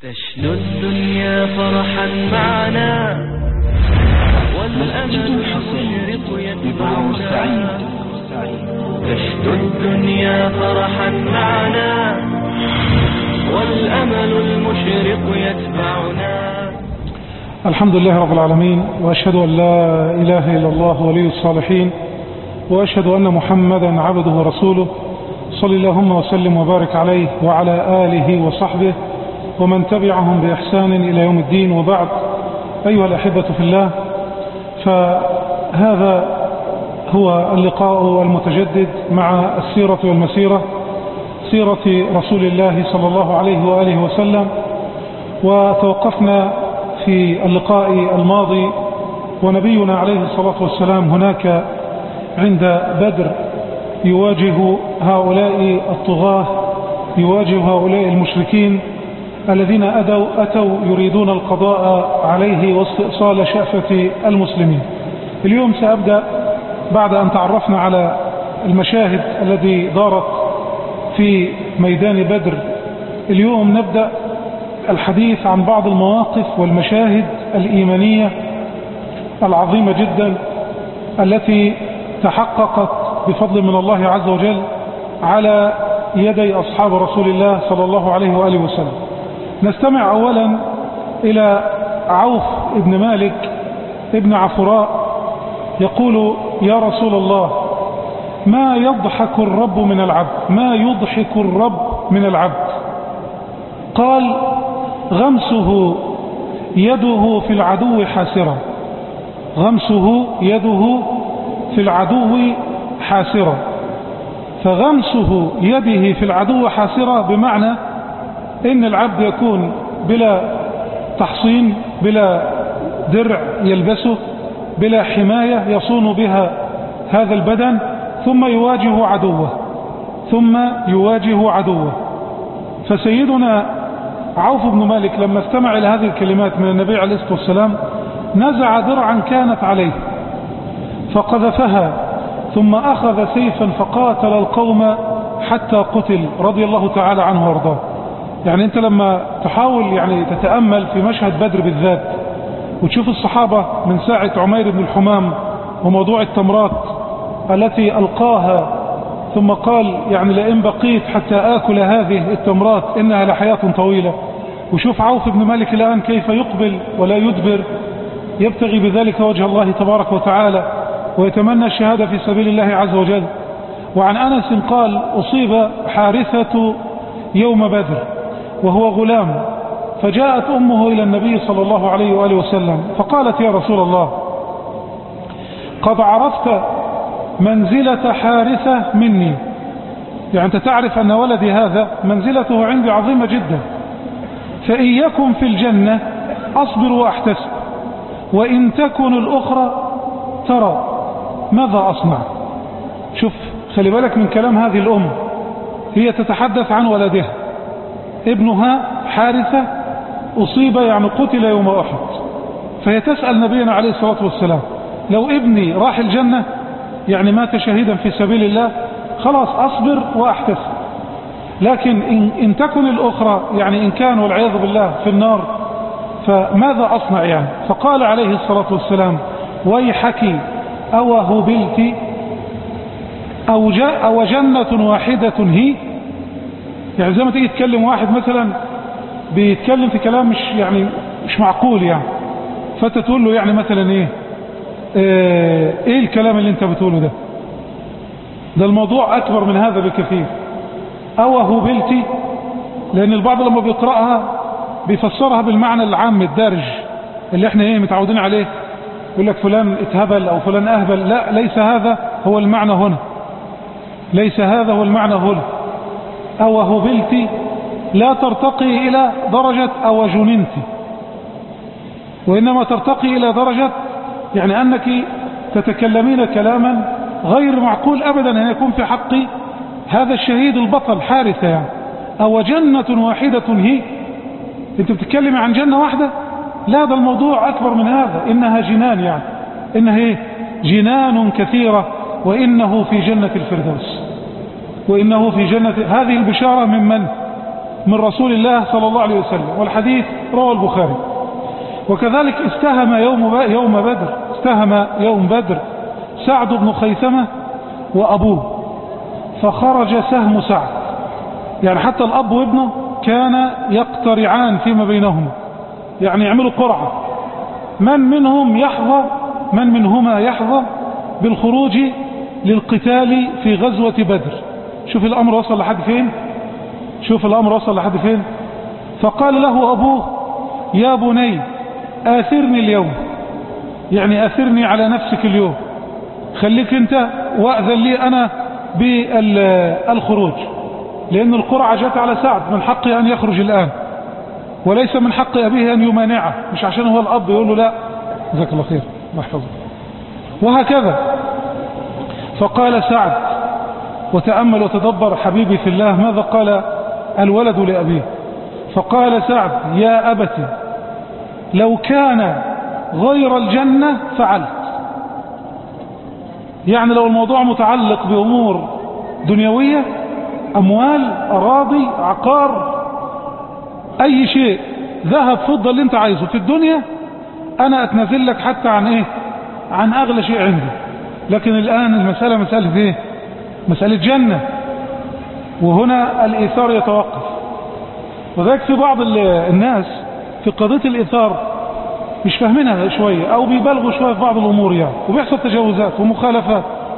تشنو الدنيا فرحا معنا والأمل المشرق يتبعنا تشنو الدنيا فرحا معنا والأمل المشرق يتبعنا الحمد لله رب العالمين وأشهد أن لا إله إلا الله ولي الصالحين وأشهد أن محمدا عبده ورسوله صل اللهم وسلم وبارك عليه وعلى آله وصحبه ومن تبعهم بإحسان إلى يوم الدين وبعد أيها الأحبة في الله فهذا هو اللقاء المتجدد مع السيرة والمسيرة سيرة رسول الله صلى الله عليه وآله وسلم وتوقفنا في اللقاء الماضي ونبينا عليه الصلاة والسلام هناك عند بدر يواجه هؤلاء الطغاة يواجه هؤلاء المشركين الذين أدوا أتوا يريدون القضاء عليه واستئصال شأفة المسلمين اليوم سأبدأ بعد أن تعرفنا على المشاهد التي دارت في ميدان بدر اليوم نبدأ الحديث عن بعض المواقف والمشاهد الإيمانية العظيمة جدا التي تحققت بفضل من الله عز وجل على يدي أصحاب رسول الله صلى الله عليه وآله وسلم نستمع أولا إلى عوف ابن مالك ابن عفراء يقول يا رسول الله ما يضحك الرب من العبد ما يضحك الرب من العبد قال غمسه يده في العدو حاسرة غمسه يده في العدو حاسرة فغمسه يده في العدو حاسرة بمعنى ان العبد يكون بلا تحصين بلا درع يلبسه بلا حماية يصون بها هذا البدن ثم يواجه عدوه ثم يواجه عدوه فسيدنا عوف بن مالك لما استمع إلى هذه الكلمات من النبي عليه الصلاة والسلام نزع درعا كانت عليه فقذفها ثم أخذ سيفا فقاتل القوم حتى قتل رضي الله تعالى عنه وارضاه يعني انت لما تحاول يعني تتأمل في مشهد بدر بالذات وتشوف الصحابة من ساعة عمير بن الحمام وموضوع التمرات التي ألقاها ثم قال يعني لئن بقيت حتى آكل هذه التمرات إنها لحياة طويلة وشوف عوف بن مالك الآن كيف يقبل ولا يدبر يبتغي بذلك وجه الله تبارك وتعالى ويتمنى الشهادة في سبيل الله عز وجل وعن أنس قال أصيب حارثة يوم بدر وهو غلام فجاءت أمه إلى النبي صلى الله عليه وآله وسلم فقالت يا رسول الله قد عرفت منزلة حارثة مني يعني أنت تعرف أن ولدي هذا منزلته عندي عظيمة جدا فإن يكن في الجنة أصبر وأحتسب وإن تكن الأخرى ترى ماذا أصنع شوف خلي بالك من كلام هذه الأم هي تتحدث عن ولدها ابنها حارثة أصيب يعني قتل يوم أحد فهي تسأل نبينا عليه الصلاة والسلام لو ابني راح الجنة يعني مات شهيدا في سبيل الله خلاص أصبر وأحتسب لكن إن, إن تكن الأخرى يعني إن كان والعياذ بالله في النار فماذا أصنع يعني فقال عليه الصلاة والسلام ويحك أو هبلت أو, جاء أو جنة واحدة هي يعني زي ما تيجي تكلم واحد مثلا بيتكلم في كلام مش يعني مش معقول يعني فانت تقول له يعني مثلا ايه اه ايه الكلام اللي انت بتقوله ده ده الموضوع اكبر من هذا بكثير او هبلتي لان البعض لما بيقرأها بيفسرها بالمعنى العام الدارج اللي احنا ايه متعودين عليه يقول لك فلان اتهبل او فلان اهبل لا ليس هذا هو المعنى هنا ليس هذا هو المعنى هنا او هبلت لا ترتقي الى درجة او جننت وانما ترتقي الى درجة يعني انك تتكلمين كلاما غير معقول ابدا ان يكون في حق هذا الشهيد البطل حارثة يعني او جنة واحدة هي انت بتتكلم عن جنة واحدة لا ده الموضوع اكبر من هذا انها جنان يعني انها ايه جنان كثيرة وانه في جنة الفردوس وإنه في جنة هذه البشارة من من من رسول الله صلى الله عليه وسلم والحديث رواه البخاري وكذلك استهم يوم يوم بدر استهم يوم بدر سعد بن خيثمة وأبوه فخرج سهم سعد يعني حتى الأب وابنه كان يقترعان فيما بينهما يعني يعملوا قرعة من منهم يحظى من منهما يحظى بالخروج للقتال في غزوة بدر شوف الأمر وصل لحد فين شوف الأمر وصل لحد فين فقال له أبوه يا بني آثرني اليوم يعني آثرني على نفسك اليوم خليك انت وأذن لي أنا بالخروج لأن القرعة جت على سعد من حقه أن يخرج الآن وليس من حق أبيه أن يمانعه مش عشان هو الأب يقول له لا جزاك الله خير الله يحفظك وهكذا فقال سعد وتأمل وتدبر حبيبي في الله ماذا قال الولد لأبيه فقال سعد يا أبت لو كان غير الجنة فعلت يعني لو الموضوع متعلق بأمور دنيوية أموال أراضي عقار أي شيء ذهب فضة اللي انت عايزه في الدنيا أنا أتنازل لك حتى عن إيه عن أغلى شيء عندي لكن الآن المسألة مسألة إيه مسألة جنة وهنا الإيثار يتوقف وذلك في بعض الناس في قضية الإيثار مش فاهمينها شوية أو بيبالغوا شوية في بعض الأمور يعني وبيحصل تجاوزات ومخالفات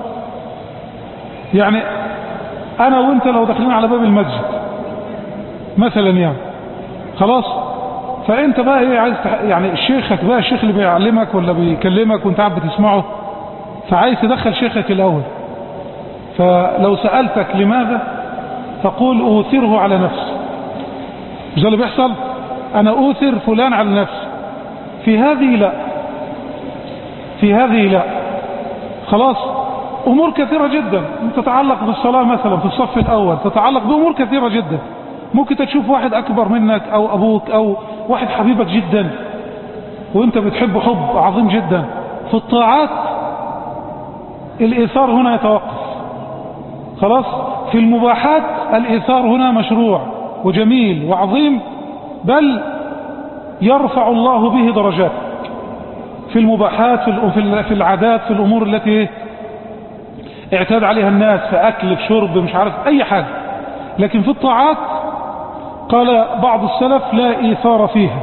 يعني أنا وأنت لو داخلين على باب المسجد مثلا يعني خلاص فأنت بقى إيه عايز تح... يعني شيخك بقى الشيخ اللي بيعلمك ولا بيكلمك وأنت قاعد بتسمعه فعايز تدخل شيخك الأول فلو سألتك لماذا فقول أوثره على نفسي مش ده اللي بيحصل أنا أوثر فلان على نفسي في هذه لا في هذه لا خلاص أمور كثيرة جدا تتعلق بالصلاة مثلا في الصف الأول تتعلق بأمور كثيرة جدا ممكن تشوف واحد أكبر منك أو أبوك أو واحد حبيبك جدا وانت بتحبه حب عظيم جدا في الطاعات الإيثار هنا يتوقف خلاص في المباحات الإيثار هنا مشروع وجميل وعظيم بل يرفع الله به درجات في المباحات في العادات في الأمور التي اعتاد عليها الناس في أكل في شرب مش عارف أي حاجة لكن في الطاعات قال بعض السلف لا إيثار فيها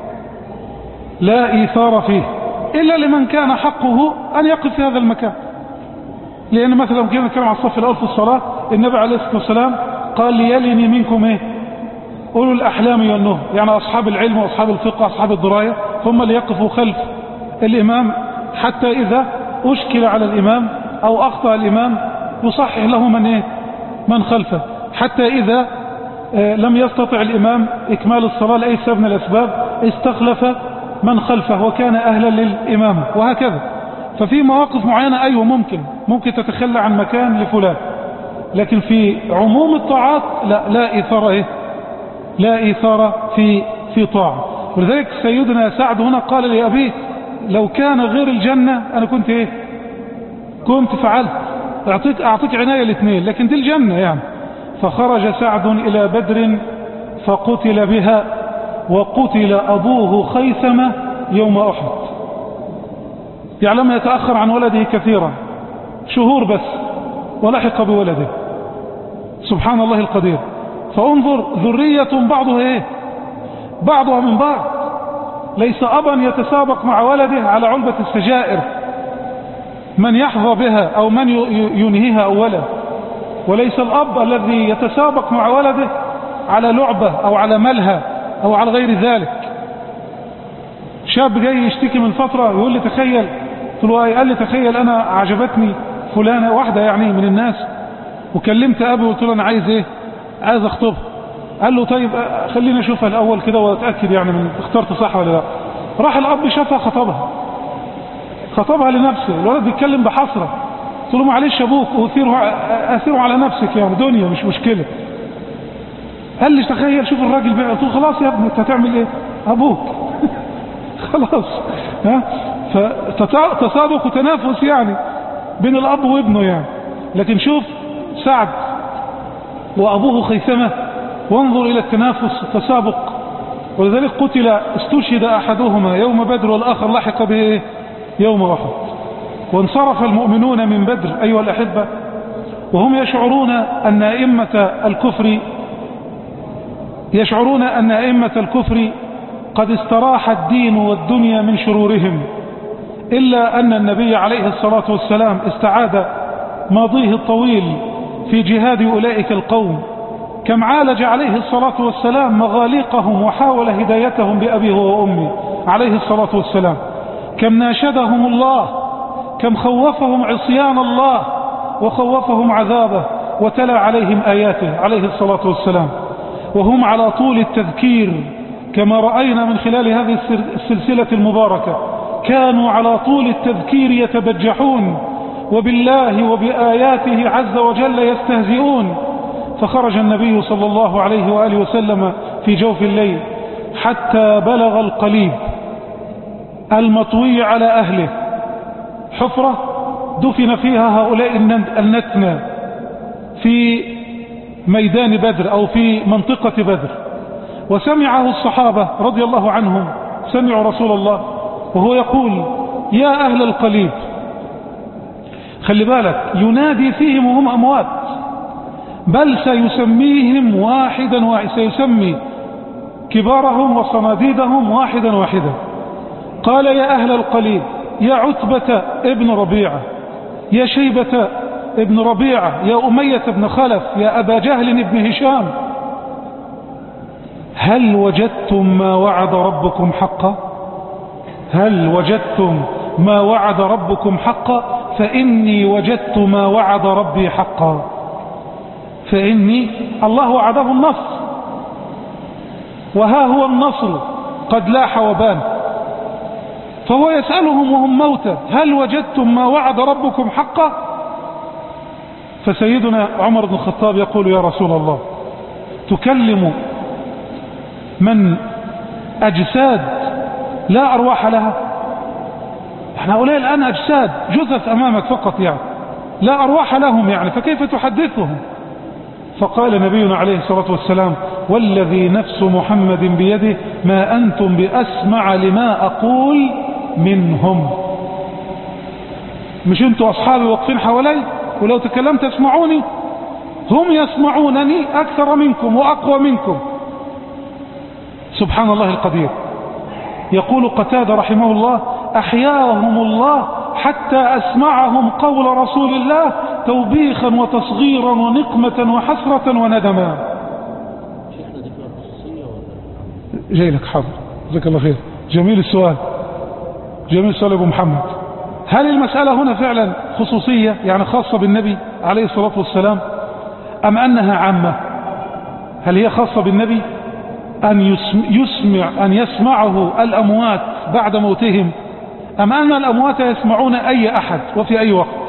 لا إيثار فيه إلا لمن كان حقه أن يقف في هذا المكان لأن مثلا كنا نتكلم عن الصف الأول في الصلاة النبي عليه الصلاة والسلام قال ليلني منكم إيه أولو الأحلام والنهى يعني أصحاب العلم وأصحاب الفقه وأصحاب الدراية هم اللي يقفوا خلف الإمام حتى إذا أشكل على الإمام أو أخطأ الإمام يصحح له من إيه من خلفه حتى إذا لم يستطع الإمام إكمال الصلاة لأي سبب من الأسباب استخلف من خلفه وكان أهلا للإمامة وهكذا ففي مواقف معينة أيوة ممكن ممكن تتخلى عن مكان لفلان لكن في عموم الطاعات لا لا إثارة إيه لا إيثار في في طاعة ولذلك سيدنا سعد هنا قال لأبيه لو كان غير الجنة أنا كنت إيه كنت فعلت أعطيك, أعطيك عناية الاثنين لكن دي الجنة يعني فخرج سعد إلى بدر فقتل بها وقتل أبوه خيثمة يوم أحد يعني لم يتأخر عن ولده كثيرا شهور بس ولحق بولده سبحان الله القدير فانظر ذرية بعضها ايه بعضها من بعض ليس ابا يتسابق مع ولده على علبة السجائر من يحظى بها او من ينهيها اولا وليس الاب الذي يتسابق مع ولده على لعبة او على ملهى او على غير ذلك شاب جاي يشتكي من فترة يقول لي تخيل قلت له قال لي تخيل انا عجبتني فلانة واحدة يعني من الناس وكلمت ابي وقلت له انا عايز ايه عايز اخطبها قال له طيب خليني اشوفها الاول كده واتاكد يعني من اخترت صح ولا لا راح الاب شافها خطبها خطبها لنفسه الولد بيتكلم بحسره قلت له معلش ابوك اثيره اثيره على نفسك يعني دنيا مش مشكله قال لي تخيل شوف الراجل بقى قلت له خلاص يا ابني انت هتعمل ايه ابوك خلاص ها فتسابق وتنافس يعني بين الاب وابنه يعني لكن شوف سعد وأبوه خيثمة وانظر إلى التنافس التسابق ولذلك قتل استشهد أحدهما يوم بدر والآخر لحق به يوم أحد وانصرف المؤمنون من بدر أيها الأحبة وهم يشعرون أن أئمة الكفر يشعرون أن أئمة الكفر قد استراح الدين والدنيا من شرورهم إلا أن النبي عليه الصلاة والسلام استعاد ماضيه الطويل في جهاد أولئك القوم كم عالج عليه الصلاة والسلام مغاليقهم وحاول هدايتهم بأبيه وأمي عليه الصلاة والسلام كم ناشدهم الله كم خوفهم عصيان الله وخوفهم عذابه وتلا عليهم آياته عليه الصلاة والسلام وهم على طول التذكير كما رأينا من خلال هذه السلسلة المباركة كانوا على طول التذكير يتبجحون وبالله وبآياته عز وجل يستهزئون فخرج النبي صلى الله عليه وآله وسلم في جوف الليل حتى بلغ القليب المطوي على أهله حفرة دفن فيها هؤلاء النتنى في ميدان بدر أو في منطقة بدر وسمعه الصحابة رضي الله عنهم سمعوا رسول الله وهو يقول يا أهل القليب خلي بالك ينادي فيهم وهم أموات بل سيسميهم واحدا واحدا سيسمي كبارهم وصناديدهم واحدا واحدا قال يا أهل القليب يا عتبة ابن ربيعة يا شيبة ابن ربيعة يا أمية بن خلف يا أبا جهل ابن هشام هل وجدتم ما وعد ربكم حقا هل وجدتم ما وعد ربكم حقا فإني وجدت ما وعد ربي حقا فإني الله وعده النصر وها هو النصر قد لاح وبان فهو يسألهم وهم موتى هل وجدتم ما وعد ربكم حقا فسيدنا عمر بن الخطاب يقول يا رسول الله تكلم من أجساد لا أرواح لها احنا هؤلاء الآن أجساد جثث أمامك فقط يعني لا أرواح لهم يعني فكيف تحدثهم فقال نبينا عليه الصلاة والسلام والذي نفس محمد بيده ما أنتم بأسمع لما أقول منهم مش انتوا أصحابي واقفين حوالي ولو تكلمت اسمعوني هم يسمعونني أكثر منكم وأقوى منكم سبحان الله القدير يقول قتادة رحمه الله أحياهم الله حتى أسمعهم قول رسول الله توبيخا وتصغيرا ونقمة وحسرة وندما جاي لك حاضر جزاك الله خير جميل السؤال جميل السؤال ابو محمد هل المسألة هنا فعلا خصوصية يعني خاصة بالنبي عليه الصلاة والسلام أم أنها عامة هل هي خاصة بالنبي أن يسمع أن يسمعه الأموات بعد موتهم أم أن الأموات يسمعون أي أحد وفي أي وقت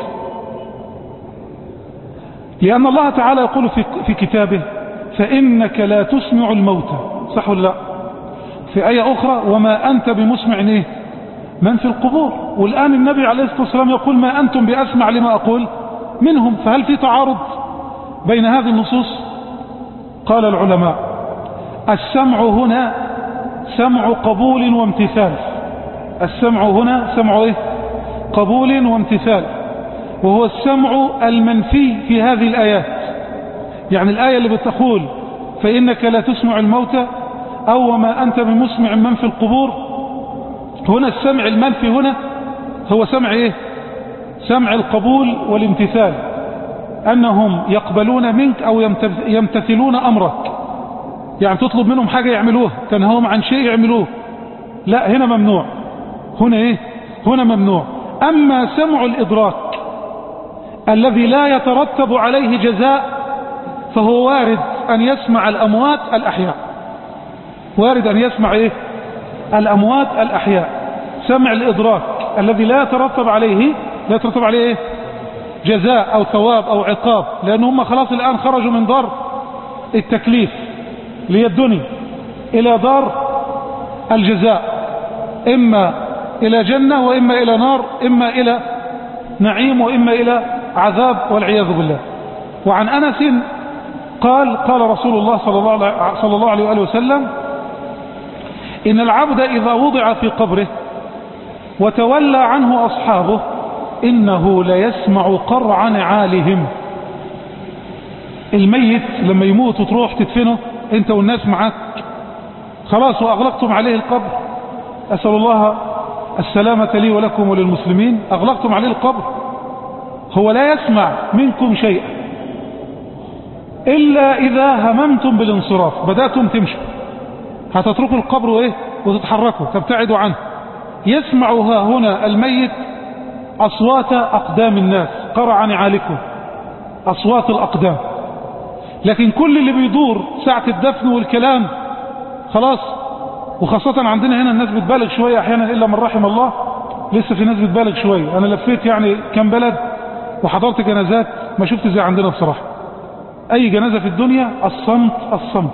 لأن الله تعالى يقول في, في كتابه فإنك لا تسمع الموتى صح ولا لا في آية أخرى وما أنت بمسمع إيه من في القبور والآن النبي عليه الصلاة والسلام يقول ما أنتم بأسمع لما أقول منهم فهل في تعارض بين هذه النصوص قال العلماء السمع هنا سمع قبول وامتثال السمع هنا سمع إيه؟ قبول وامتثال وهو السمع المنفي في هذه الآيات يعني الآية اللي بتقول فإنك لا تسمع الموتى أو وما أنت بمسمع من في القبور هنا السمع المنفي هنا هو سمع إيه سمع القبول والامتثال أنهم يقبلون منك أو يمتثلون أمرك يعني تطلب منهم حاجة يعملوها تنهوهم عن شيء يعملوه لا هنا ممنوع هنا إيه هنا ممنوع أما سمع الإدراك الذي لا يترتب عليه جزاء فهو وارد أن يسمع الأموات الأحياء وارد أن يسمع إيه الأموات الأحياء سمع الإدراك الذي لا يترتب عليه لا يترتب عليه إيه جزاء أو ثواب أو عقاب لأن هم خلاص الآن خرجوا من دار التكليف لي الدنيا إلى دار الجزاء إما إلى جنة وإما إلى نار إما إلى نعيم وإما إلى عذاب والعياذ بالله وعن أنس قال قال رسول الله صلى الله عليه- صلى الله عليه وآله وسلم إن العبد إذا وضع في قبره وتولى عنه أصحابه إنه ليسمع قرع نعالهم الميت لما يموت وتروح تدفنه انت والناس معاك خلاص وأغلقتم عليه القبر أسأل الله السلامة لي ولكم وللمسلمين أغلقتم عليه القبر هو لا يسمع منكم شيئا إلا إذا هممتم بالانصراف بدأتم تمشوا هتتركوا القبر وإيه وتتحركوا تبتعدوا عنه يسمع ها هنا الميت أصوات أقدام الناس قرع نعالكم أصوات الأقدام لكن كل اللي بيدور ساعة الدفن والكلام خلاص وخاصة عندنا هنا الناس بتبالغ شوية أحيانا إلا من رحم الله لسه في ناس بتبالغ شوية أنا لفيت يعني كم بلد وحضرت جنازات ما شفت زي عندنا بصراحة أي جنازة في الدنيا الصمت الصمت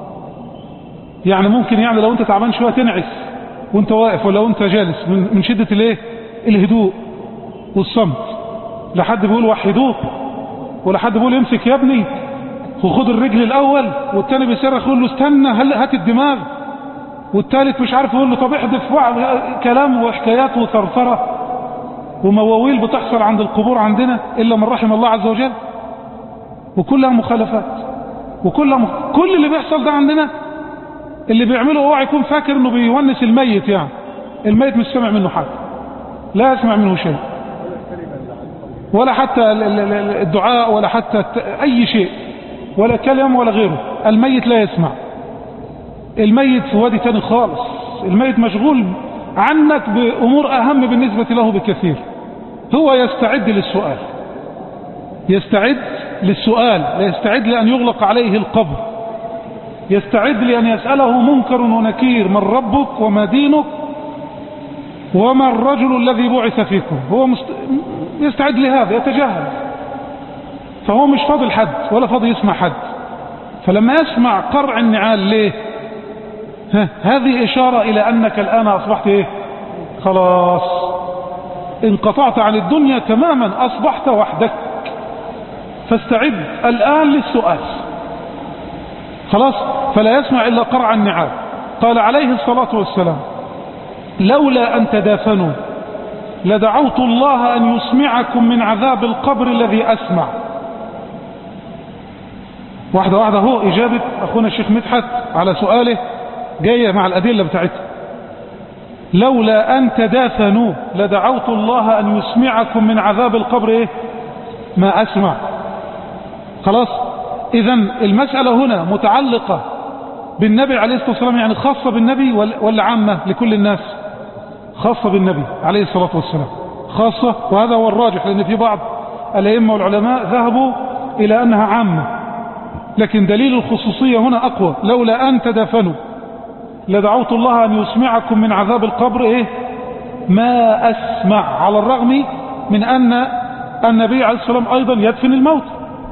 يعني ممكن يعني لو أنت تعبان شوية تنعس وأنت واقف ولا وأنت جالس من, من شدة الايه الهدوء والصمت لا حد بيقول وحدوه ولا حد بيقول امسك يا ابني وخد الرجل الأول والتاني بيصرخ يقول له استنى هل هات الدماغ والتالت مش عارف يقول له طب احدث وع- كلام وحكايات وثرثرة ومواويل بتحصل عند القبور عندنا إلا من رحم الله عز وجل وكلها مخالفات وكلها مخ... كل اللي بيحصل ده عندنا اللي بيعمله اوعى يكون فاكر انه بيونس الميت يعني الميت مش سمع منه حاجه لا يسمع منه شيء ولا حتى ال- ال- ال- الدعاء ولا حتى الت- اي شيء ولا كلام ولا غيره الميت لا يسمع الميت في وادي تاني خالص الميت مشغول عنك بامور اهم بالنسبه له بكثير هو يستعد للسؤال يستعد للسؤال يستعد لأن يغلق عليه القبر يستعد لأن يسأله منكر ونكير من ربك وما دينك وما الرجل الذي بعث فيكم هو مست... يستعد لهذا يتجاهل فهو مش فاضل حد ولا فاضل يسمع حد فلما يسمع قرع النعال ليه ها هذه إشارة إلى أنك الآن أصبحت إيه خلاص انقطعت عن الدنيا تماما أصبحت وحدك فاستعد الآن للسؤال خلاص فلا يسمع إلا قرع النعال قال عليه الصلاة والسلام لولا أن تدافنوا لدعوت الله أن يسمعكم من عذاب القبر الذي أسمع واحدة واحدة هو إجابة أخونا الشيخ مدحت على سؤاله جاية مع الأدلة بتاعتها لولا أن تدافنوا لدعوت الله أن يسمعكم من عذاب القبر إيه؟ ما أسمع خلاص إذا المسألة هنا متعلقة بالنبي عليه الصلاة والسلام يعني خاصة بالنبي ولا عامة لكل الناس خاصة بالنبي عليه الصلاة والسلام خاصة وهذا هو الراجح لأن في بعض الأئمة والعلماء ذهبوا إلى أنها عامة لكن دليل الخصوصية هنا أقوى لولا أن تدفنوا لدعوت الله أن يسمعكم من عذاب القبر إيه ما أسمع على الرغم من أن النبي عليه الصلاة والسلام أيضا يدفن الموت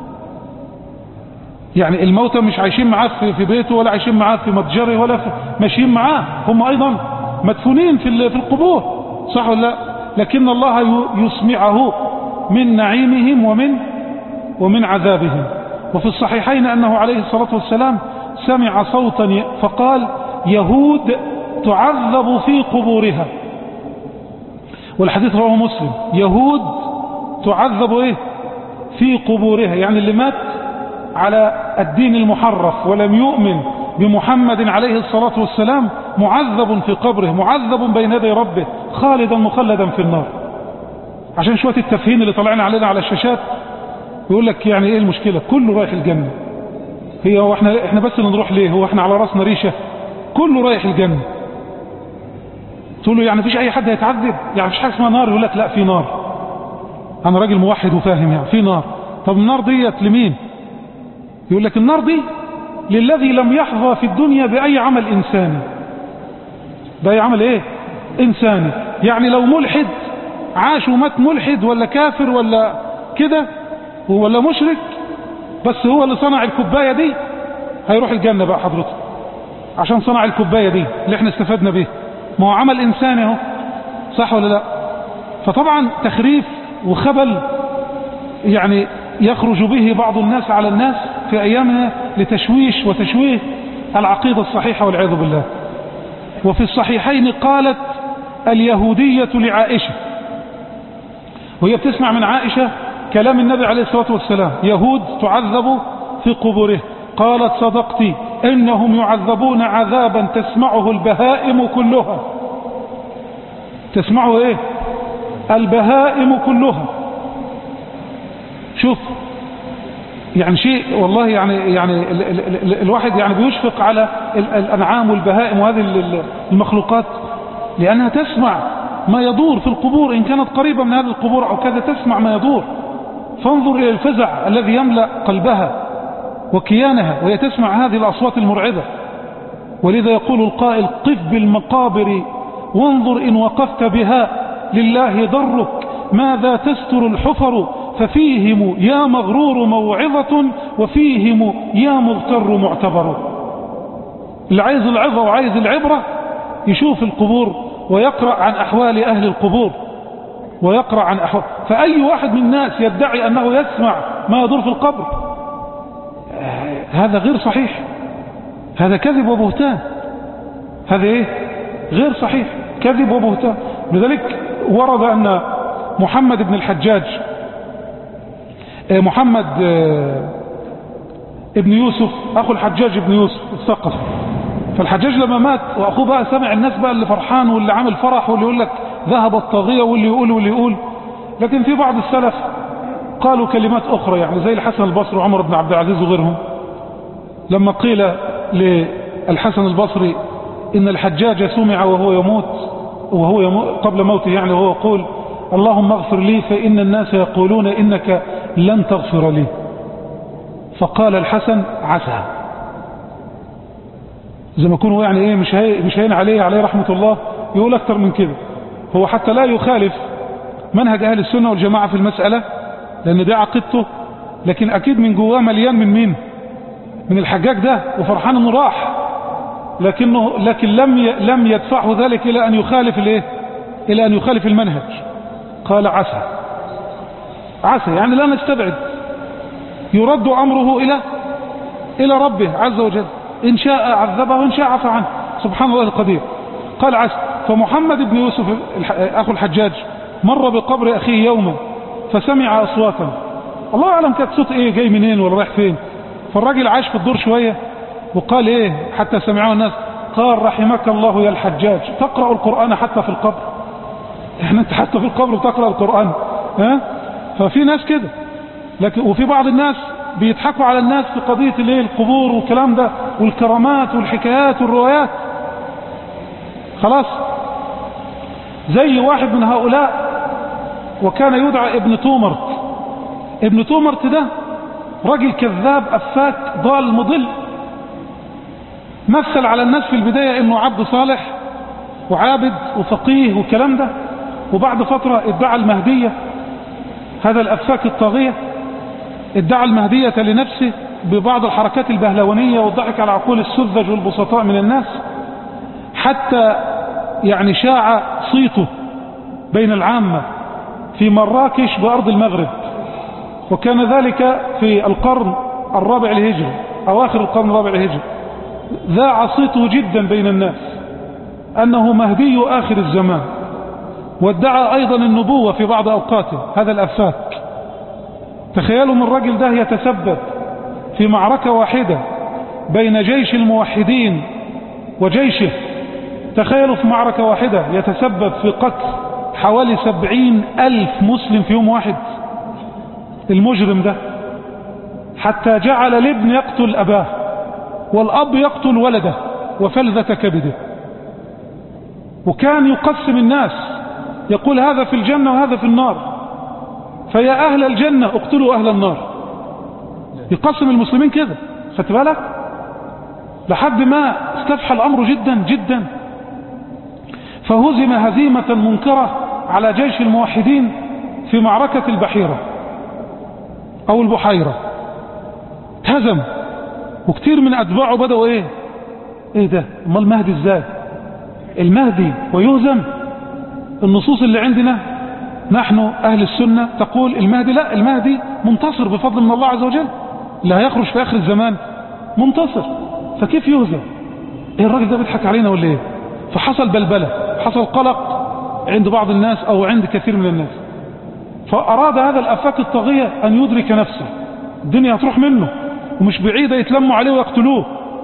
يعني الموتى مش عايشين معاه في بيته ولا عايشين معاه في متجره ولا في ماشيين معاه هم أيضا مدفونين في في القبور صح ولا لا لكن الله يسمعه من نعيمهم ومن ومن عذابهم وفي الصحيحين أنه عليه الصلاة والسلام سمع صوتا فقال يهود تعذب في قبورها والحديث رواه مسلم يهود تعذب ايه في قبورها يعني اللي مات على الدين المحرف ولم يؤمن بمحمد عليه الصلاة والسلام معذب في قبره معذب بين يدي ربه خالدا مخلدا في النار عشان شوية التفهيم اللي طلعنا علينا على الشاشات يقول لك يعني ايه المشكلة كله رايح الجنة هي هو احنا, احنا بس اللي نروح ليه هو احنا على راسنا ريشة كله رايح الجنة تقول له يعني مفيش اي حد هيتعذب يعني مفيش حاجة اسمها نار يقول لك لا في نار انا راجل موحد وفاهم يعني في نار طب النار ديت لمين يقول لك النار دي للذي لم يحظى في الدنيا بأي عمل إنساني بأي عمل إيه إنساني يعني لو ملحد عاش ومات ملحد ولا كافر ولا كده ولا مشرك بس هو اللي صنع الكوباية دي هيروح الجنة بقى حضرته عشان صنع الكوباية دي اللي احنا استفدنا به ما هو عمل إنساني اهو صح ولا لا فطبعا تخريف وخبل يعني يخرج به بعض الناس على الناس في أيامنا لتشويش وتشويه العقيدة الصحيحة والعياذ بالله وفي الصحيحين قالت اليهودية لعائشة وهي بتسمع من عائشة كلام النبي عليه الصلاة والسلام يهود تعذب في قبوره قالت صدقتي إنهم يعذبون عذابا تسمعه البهائم كلها تسمعه ايه البهائم كلها شوف يعني شيء والله يعني يعني ال ال ال الواحد يعني بيشفق على الأنعام والبهائم وهذه المخلوقات لأنها تسمع ما يدور في القبور إن كانت قريبة من هذه القبور أو كذا تسمع ما يدور فانظر إلى الفزع الذي يملأ قلبها وكيانها وهي تسمع هذه الأصوات المرعبة ولذا يقول القائل قف بالمقابر وانظر إن وقفت بها لله ضرك ماذا تستر الحفر ففيهم يا مغرور موعظة وفيهم يا مغتر معتبر اللي عايز العظة وعايز العبرة يشوف القبور ويقرأ عن أحوال أهل القبور ويقرأ عن أحوال فأي واحد من الناس يدعي أنه يسمع ما يدور في القبر هذا غير صحيح هذا كذب وبهتان هذا ايه غير صحيح كذب وبهتان لذلك ورد أن محمد بن الحجاج محمد ابن يوسف أخو الحجاج ابن يوسف الثقف فالحجاج لما مات وأخوه بقى سمع الناس بقى اللي فرحان واللي عامل فرح واللي يقول لك ذهب الطاغية واللي يقول واللي يقول لكن في بعض السلف قالوا كلمات أخرى يعني زي الحسن البصري وعمر بن عبد العزيز وغيرهم لما قيل للحسن البصري إن الحجاج سمع وهو يموت وهو يموت قبل موته يعني وهو يقول اللهم اغفر لي فإن الناس يقولون إنك لن تغفر لي فقال الحسن عسى زي ما يكون يعني ايه مش هي مش هين عليه عليه رحمة الله يقول اكتر من كده هو حتى لا يخالف منهج اهل السنة والجماعة في المسألة لان دي عقيدته لكن اكيد من جواه مليان من مين من الحجاج ده وفرحان انه راح لكنه لكن لم لم يدفعه ذلك الى ان يخالف الايه الى ان يخالف المنهج قال عسى عسى يعني لا نستبعد يرد امره الى الى ربه عز وجل ان شاء عذبه وان شاء عفى عنه سبحان الله القدير قال عسى فمحمد بن يوسف اخو الحجاج مر بقبر اخيه يوما فسمع اصواتا الله اعلم كانت صوت ايه جاي منين ولا رايح فين فالراجل عاش في الدور شويه وقال ايه حتى سمعوه الناس قال رحمك الله يا الحجاج تقرأ القرآن حتى في القبر يعني انت حتى في القبر بتقرأ القرآن ها ففي ناس كده لكن وفي بعض الناس بيضحكوا على الناس في قضية الايه القبور والكلام ده والكرامات والحكايات والروايات خلاص زي واحد من هؤلاء وكان يدعى ابن تومرت ابن تومرت ده راجل كذاب أفاك ضال مضل مثل على الناس في البداية انه عبد صالح وعابد وفقيه والكلام ده وبعد فترة ادعى المهدية هذا الأفاك الطاغية ادعى المهدية لنفسه ببعض الحركات البهلوانية والضحك على عقول السذج والبسطاء من الناس حتى يعني شاع صيته بين العامة في مراكش بأرض المغرب وكان ذلك في القرن الرابع الهجري أواخر القرن الرابع الهجري ذاع صيته جدا بين الناس أنه مهدي آخر الزمان وادعى أيضا النبوة في بعض أوقاته هذا الأفاك تخيلوا من الرجل ده يتسبب في معركة واحدة بين جيش الموحدين وجيشه تخيلوا في معركة واحدة يتسبب في قتل حوالي سبعين ألف مسلم في يوم واحد المجرم ده حتى جعل الابن يقتل أباه والأب يقتل ولده وفلذة كبده وكان يقسم الناس يقول هذا في الجنة وهذا في النار فيا أهل الجنة اقتلوا أهل النار يقسم المسلمين كده خدت بالك لحد ما استفحى الأمر جدا جدا فهزم هزيمة منكرة على جيش الموحدين في معركة البحيرة أو البحيرة هزم وكتير من أتباعه بدأوا إيه إيه ده أما المهدي إزاي المهدي ويهزم النصوص اللي عندنا نحن أهل السنة تقول المهدي لا المهدي منتصر بفضل من الله عز وجل اللي هيخرج في آخر الزمان منتصر فكيف يهزم ايه الراجل ده بيضحك علينا ولا ايه فحصل بلبلة حصل قلق عند بعض الناس او عند كثير من الناس فأراد هذا الأفاك الطاغية أن يدرك نفسه الدنيا هتروح منه ومش بعيدة يتلموا عليه ويقتلوه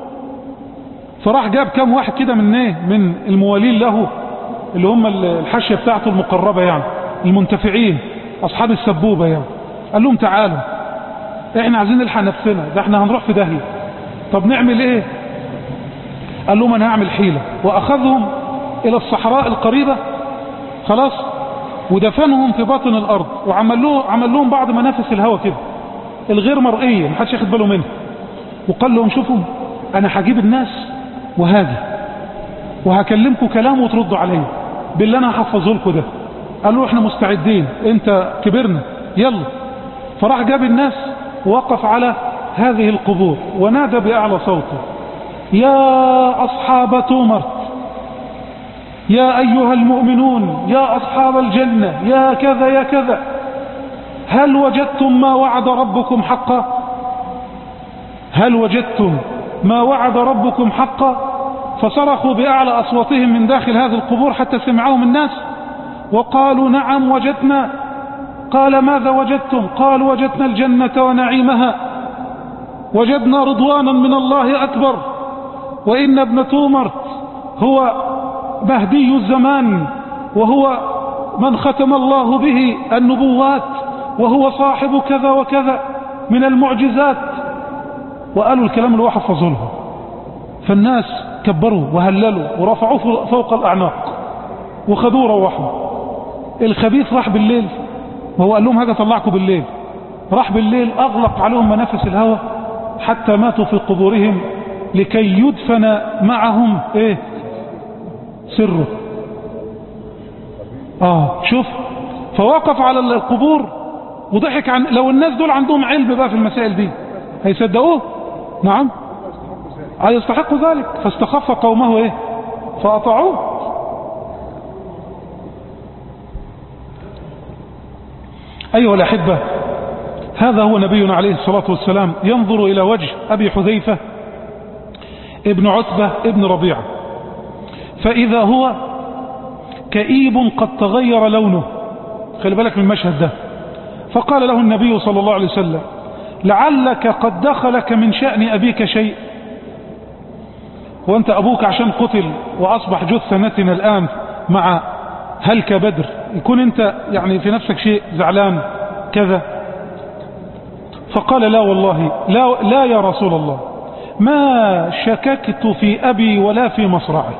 فراح جاب كام واحد كده من ايه من الموالين له اللي هم الحاشية بتاعته المقربة يعني المنتفعين أصحاب السبوبة يعني قال لهم تعالوا احنا عايزين نلحق نفسنا ده احنا هنروح في داهية طب نعمل ايه قال لهم انا هعمل حيلة واخذهم الى الصحراء القريبة خلاص ودفنهم في باطن الارض وعمل لهم, عمل لهم بعض منافس الهواء كده الغير مرئية محدش ياخد باله منها وقال لهم شوفوا انا هجيب الناس وهاجي وهكلمكم كلام وتردوا عليه باللي انا هحفظه لكم ده قالوا احنا مستعدين انت كبرنا يلا فراح جاب الناس ووقف على هذه القبور ونادى بأعلى صوته يا أصحاب تومرت يا أيها المؤمنون يا أصحاب الجنة يا كذا يا كذا هل وجدتم ما وعد ربكم حقا هل وجدتم ما وعد ربكم حقا فصرخوا بأعلى أصواتهم من داخل هذه القبور حتى سمعهم الناس وقالوا نعم وجدنا قال ماذا وجدتم قال وجدنا الجنة ونعيمها وجدنا رضوانا من الله أكبر وإن ابن تومرت هو مهدي الزمان وهو من ختم الله به النبوات وهو صاحب كذا وكذا من المعجزات وقالوا الكلام اللي هو حفظه لهم فالناس كبروا وهللوا ورفعوه فوق الأعناق وخذوه روحوا الخبيث راح بالليل وهو قال لهم هذا طلعكم بالليل راح بالليل أغلق عليهم منافس الهوى حتى ماتوا في قبورهم لكي يدفن معهم ايه سره اه شوف فوقف على القبور وضحك عن لو الناس دول عندهم علم بقى في المسائل دي هيصدقوه نعم هيستحقوا ذلك فاستخف قومه ايه فأطاعوه أيها الأحبة هذا هو نبينا عليه الصلاة والسلام ينظر إلى وجه أبي حذيفة ابن عتبة ابن ربيعة فإذا هو كئيب قد تغير لونه خلي بالك من المشهد ده فقال له النبي صلى الله عليه وسلم لعلك قد دخلك من شأن أبيك شيء وانت أبوك عشان قتل وأصبح جثة نتنا الآن مع هلك بدر يكون انت يعني في نفسك شيء زعلان كذا فقال لا والله لا, لا يا رسول الله ما شككت في أبي ولا في مصرعي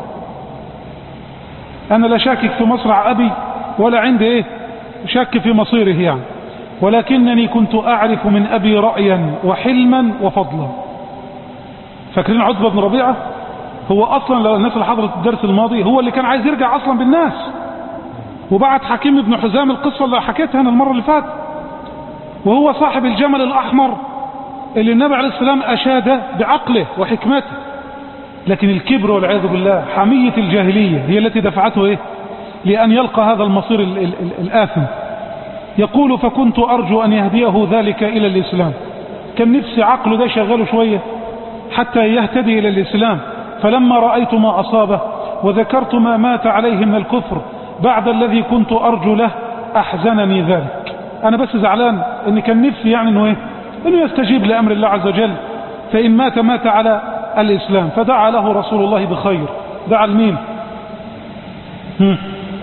أنا لا شاكك في مصرع أبي ولا عندي إيه شك في مصيره يعني ولكنني كنت أعرف من أبي رأيا وحلما وفضلا فاكرين عتبة بن ربيعة هو أصلا لو الناس اللي حضرت الدرس الماضي هو اللي كان عايز يرجع أصلا بالناس وبعت حكيم بن حزام القصة اللي حكيتها أنا المرة اللي فاتت وهو صاحب الجمل الأحمر اللي النبي عليه السلام أشاد بعقله وحكمته لكن الكبر والعياذ بالله حمية الجاهلية هي التي دفعته إيه؟ لأن يلقى هذا المصير ال ال ال الآثم يقول فكنت أرجو أن يهديه ذلك إلى الإسلام كان نفسي عقله ده شغله شوية حتى يهتدي إلى الإسلام فلما رأيت ما أصابه وذكرت ما مات عليه من الكفر بعد الذي كنت أرجو له أحزنني ذلك أنا بس زعلان إن كان نفسي يعني إنه إيه إنه يستجيب لأمر الله عز وجل فإن مات مات على الإسلام فدعا له رسول الله بخير دعا لمين هم.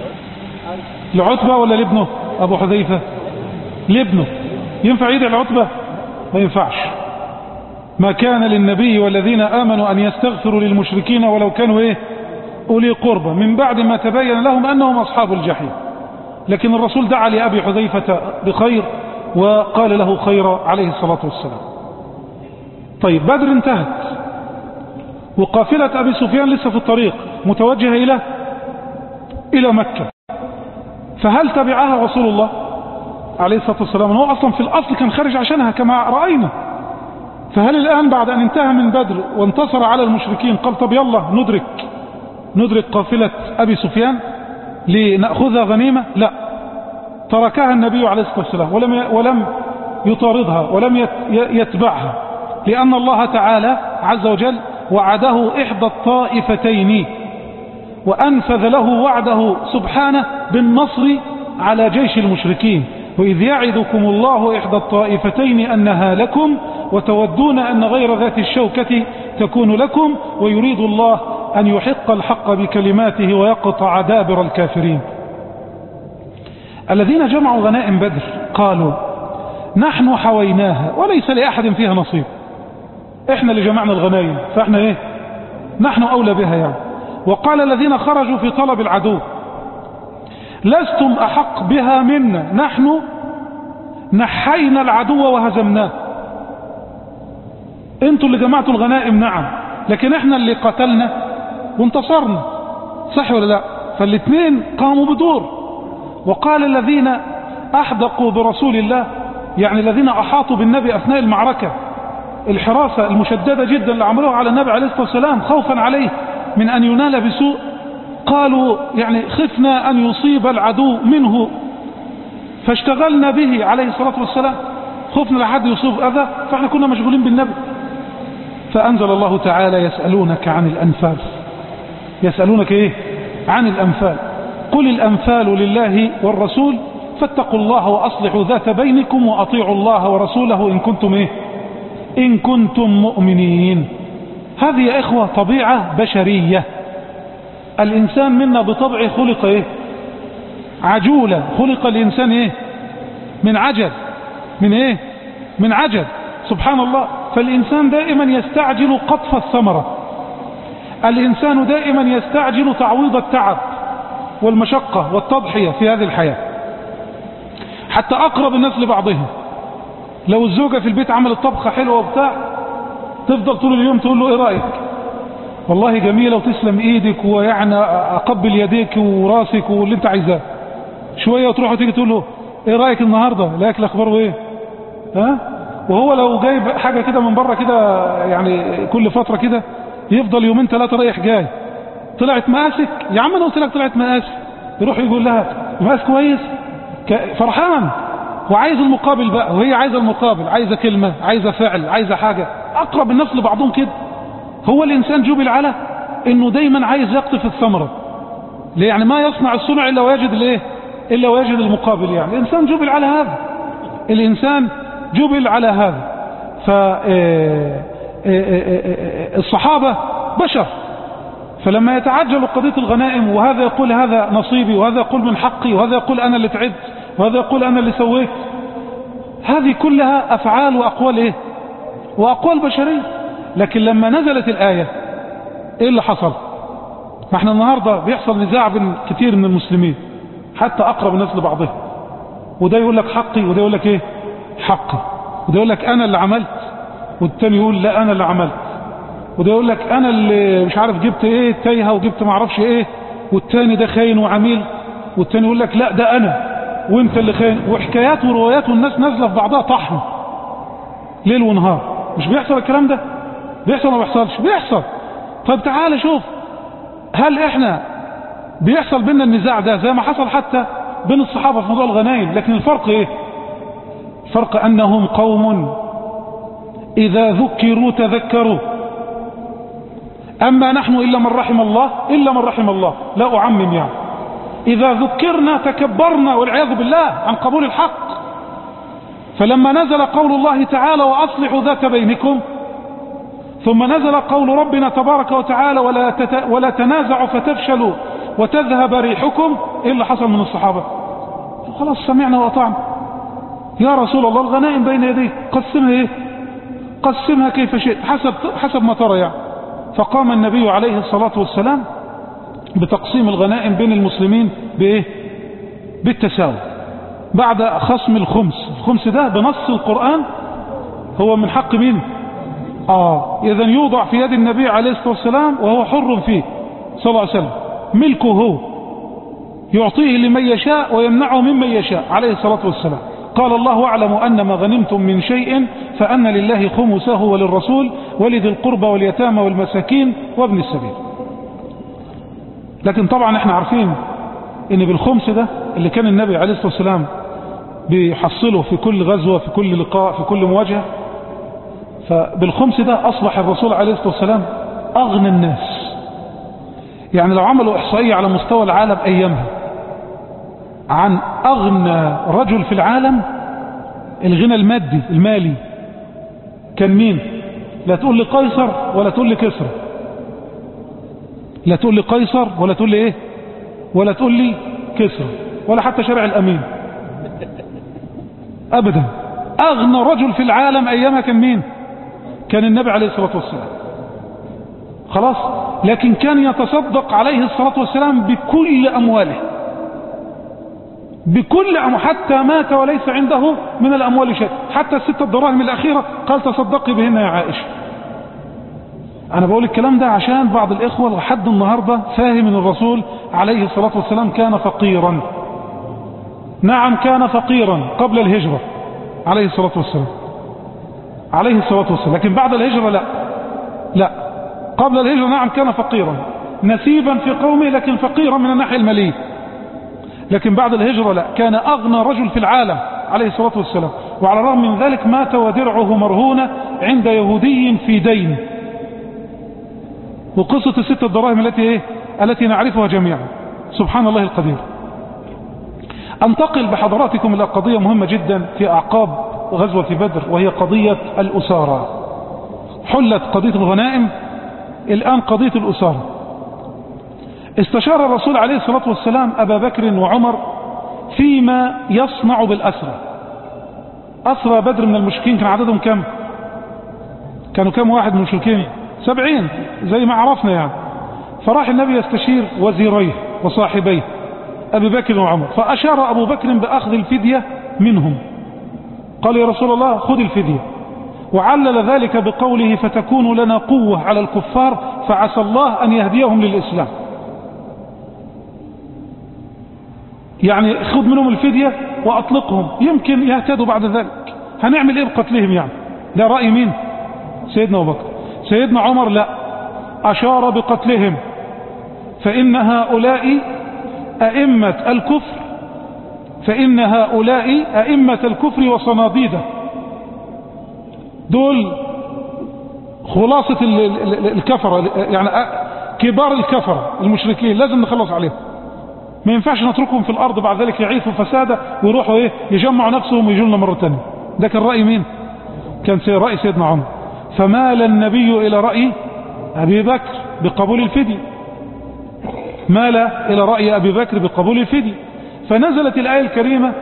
لعتبة ولا لابنه أبو حذيفة لابنه ينفع يدعي العتبة ما ينفعش ما كان للنبي والذين آمنوا أن يستغفروا للمشركين ولو كانوا إيه أولي قربة من بعد ما تبين لهم أنهم أصحاب الجحيم لكن الرسول دعا لأبي حذيفة بخير وقال له خير عليه الصلاة والسلام طيب بدر انتهت وقافلة أبي سفيان لسه في الطريق متوجهة إلى إلى مكة فهل تبعها رسول الله عليه الصلاة والسلام هو أصلا في الأصل كان خارج عشانها كما رأينا فهل الآن بعد أن انتهى من بدر وانتصر على المشركين قال طب يلا ندرك ندرك قافلة أبي سفيان لنأخذها غنيمة لا تركها النبي عليه الصلاة والسلام ولم ولم يطاردها ولم يت- يتبعها لأن الله تعالى عز وجل وعده إحدى الطائفتين وأنفذ له وعده سبحانه بالنصر على جيش المشركين وإذ يعدكم الله إحدى الطائفتين أنها لكم وتودون أن غير ذات الشوكة تكون لكم ويريد الله أن يحق الحق بكلماته ويقطع دابر الكافرين الذين جمعوا غنائم بدر قالوا نحن حويناها وليس لأحد فيها نصيب احنا اللي جمعنا الغنائم فاحنا ايه نحن أولى بها يعني وقال الذين خرجوا في طلب العدو لستم أحق بها منا نحن نحينا العدو وهزمناه انتوا اللي جمعتوا الغنائم نعم لكن احنا اللي قتلنا وانتصرنا صح ولا لا فالاثنين قاموا بدور وقال الذين احدقوا برسول الله يعني الذين احاطوا بالنبي اثناء المعركة الحراسة المشددة جدا اللي عملوها على النبي عليه الصلاة والسلام خوفا عليه من ان ينال بسوء قالوا يعني خفنا ان يصيب العدو منه فاشتغلنا به عليه الصلاة والسلام خفنا لحد يصيب اذى فاحنا كنا مشغولين بالنبي فأنزل الله تعالى يسألونك عن الأنفال يسألونك إيه عن الأنفال قل الأنفال لله والرسول فاتقوا الله وأصلحوا ذات بينكم وأطيعوا الله ورسوله إن كنتم إيه إن كنتم مؤمنين هذه يا إخوة طبيعة بشرية الإنسان منا بطبعه خلق إيه عجولة خلق الإنسان إيه من عجل من إيه من عجل سبحان الله فالإنسان دائما يستعجل قطف الثمرة الإنسان دائما يستعجل تعويض التعب والمشقة والتضحية في هذه الحياة حتى أقرب الناس لبعضهم لو الزوجة في البيت عملت طبخة حلوة وبتاع تفضل طول اليوم تقول له ايه رأيك والله جميلة وتسلم ايدك ويعني اقبل يديك وراسك واللي انت عايزاه شوية وتروح وتيجي تقول له ايه رأيك النهاردة الاكل اخباره ايه ها وهو لو جايب حاجة كده من بره كده يعني كل فترة كده يفضل يومين ثلاثة رايح جاي طلعت مقاسك يا عم انا قلت لك طلعت مقاس يروح يقول لها مقاس كويس ك- فرحان وعايز المقابل بقى وهي عايزة المقابل عايزة كلمة عايزة فعل عايزة حاجة اقرب الناس لبعضهم كده هو الانسان جبل على انه دايما عايز يقطف الثمرة ليه يعني ما يصنع الصنع الا ويجد الايه الا ويجد المقابل يعني الانسان جبل على هذا الانسان جبل على هذا ف آه، آه، آه، آه، الصحابة بشر فلما يتعجل قضية الغنائم وهذا يقول هذا نصيبي وهذا يقول من حقي وهذا يقول أنا اللي تعبت وهذا يقول أنا اللي سويت هذه كلها أفعال وأقوال إيه وأقوال بشرية لكن لما نزلت الآية إيه اللي حصل ما احنا النهاردة بيحصل نزاع بين كتير من المسلمين حتى أقرب الناس لبعضهم وده يقول لك حقي وده يقول لك إيه حقي وده يقول لك أنا اللي عملت والتاني يقول لا أنا اللي عملت وده يقول لك انا اللي مش عارف جبت ايه تايهه وجبت ما اعرفش ايه والتاني ده خاين وعميل والتاني يقول لك لا ده انا وانت اللي خاين وحكايات وروايات والناس نازله في بعضها طحن ليل ونهار مش بيحصل الكلام ده بيحصل ولا ما بيحصلش بيحصل طب تعالى شوف هل احنا بيحصل بينا النزاع ده زي ما حصل حتى بين الصحابه في موضوع الغنايم لكن الفرق ايه الفرق انهم قوم اذا ذكروا تذكروا أما نحن إلا من رحم الله إلا من رحم الله لا أعمم يعني إذا ذكرنا تكبرنا والعياذ بالله عن قبول الحق فلما نزل قول الله تعالى وأصلحوا ذات بينكم ثم نزل قول ربنا تبارك وتعالى ولا, تت... ولا تنازعوا فتفشلوا وتذهب ريحكم إيه اللي حصل من الصحابة خلاص سمعنا وأطعنا يا رسول الله الغنائم بين يديك قسمها إيه قسمها كيف شئت حسب, حسب ما ترى يعني فقام النبي عليه الصلاة والسلام بتقسيم الغنائم بين المسلمين بإيه بالتساوي بعد خصم الخمس الخمس ده بنص القرآن هو من حق مين آه إذا يوضع في يد النبي عليه الصلاة والسلام وهو حر فيه صلى الله عليه وسلم ملكه هو يعطيه لمن يشاء ويمنعه ممن يشاء عليه الصلاة والسلام قال الله اعلم أن ما غنمتم من شيء فأن لله خمسه وللرسول ولذي القربى واليتامى والمساكين وابن السبيل لكن طبعا احنا عارفين ان بالخمس ده اللي كان النبي عليه الصلاة والسلام بيحصله في كل غزوة في كل لقاء في كل مواجهة فبالخمس ده أصبح الرسول عليه الصلاة والسلام أغنى الناس يعني لو عملوا إحصائية على مستوى العالم أيامها عن أغنى رجل في العالم الغنى المادي المالي كان مين لا تقول لي قيصر ولا تقول لي كسرى لا تقول لي قيصر ولا تقول لي ايه ولا تقول لي كسرى ولا حتى شارع الامين ابدا اغنى رجل في العالم ايامها كان مين كان النبي عليه الصلاة والسلام خلاص لكن كان يتصدق عليه الصلاة والسلام بكل امواله بكل أم حتى مات وليس عنده من الأموال شيء حتى الستة الدراهم الأخيرة قال تصدقي بهن يا عائشة أنا بقول الكلام ده عشان بعض الإخوة لحد النهاردة فاهم ان الرسول عليه الصلاة والسلام كان فقيرا نعم كان فقيرا قبل الهجرة عليه الصلاة والسلام عليه الصلاة والسلام لكن بعد الهجرة لا لا قبل الهجرة نعم كان فقيرا نسيبا في قومه لكن فقيرا من الناحية المالية لكن بعد الهجرة لا كان أغنى رجل في العالم عليه الصلاة والسلام وعلى الرغم من ذلك مات ودرعه مرهونة عند يهودي في دين وقصة الستة الدراهم التي ايه التي نعرفها جميعا سبحان الله القدير انتقل بحضراتكم الى قضية مهمة جدا في اعقاب غزوة بدر وهي قضية الاسارة حلت قضية الغنائم الان قضية الاسارة استشار الرسول عليه الصلاة والسلام أبا بكر وعمر فيما يصنع بالأسرى أسرى بدر من المشركين كان عددهم كم كانوا كم واحد من المشركين سبعين زي ما عرفنا يعني فراح النبي يستشير وزيريه وصاحبيه أبي بكر وعمر فأشار أبو بكر بأخذ الفدية منهم قال يا رسول الله خذ الفدية وعلل ذلك بقوله فتكون لنا قوة على الكفار فعسى الله أن يهديهم للإسلام يعني خذ منهم الفدية وأطلقهم يمكن يهتدوا بعد ذلك هنعمل إيه بقتلهم يعني ده رأي مين سيدنا أبو بكر سيدنا عمر لا أشار بقتلهم فإن هؤلاء أئمة الكفر فإن هؤلاء أئمة الكفر وصناديده دول خلاصة الكفرة يعني كبار الكفرة المشركين لازم نخلص عليهم ما ينفعش نتركهم في الارض بعد ذلك يعيثوا فسادا ويروحوا ايه يجمعوا نفسهم ويجوا لنا مره ثانيه ده كان راي مين كان راي سيدنا عمر فمال النبي الى راي ابي بكر بقبول الفدية مال الى راي ابي بكر بقبول الفدية فنزلت الايه الكريمه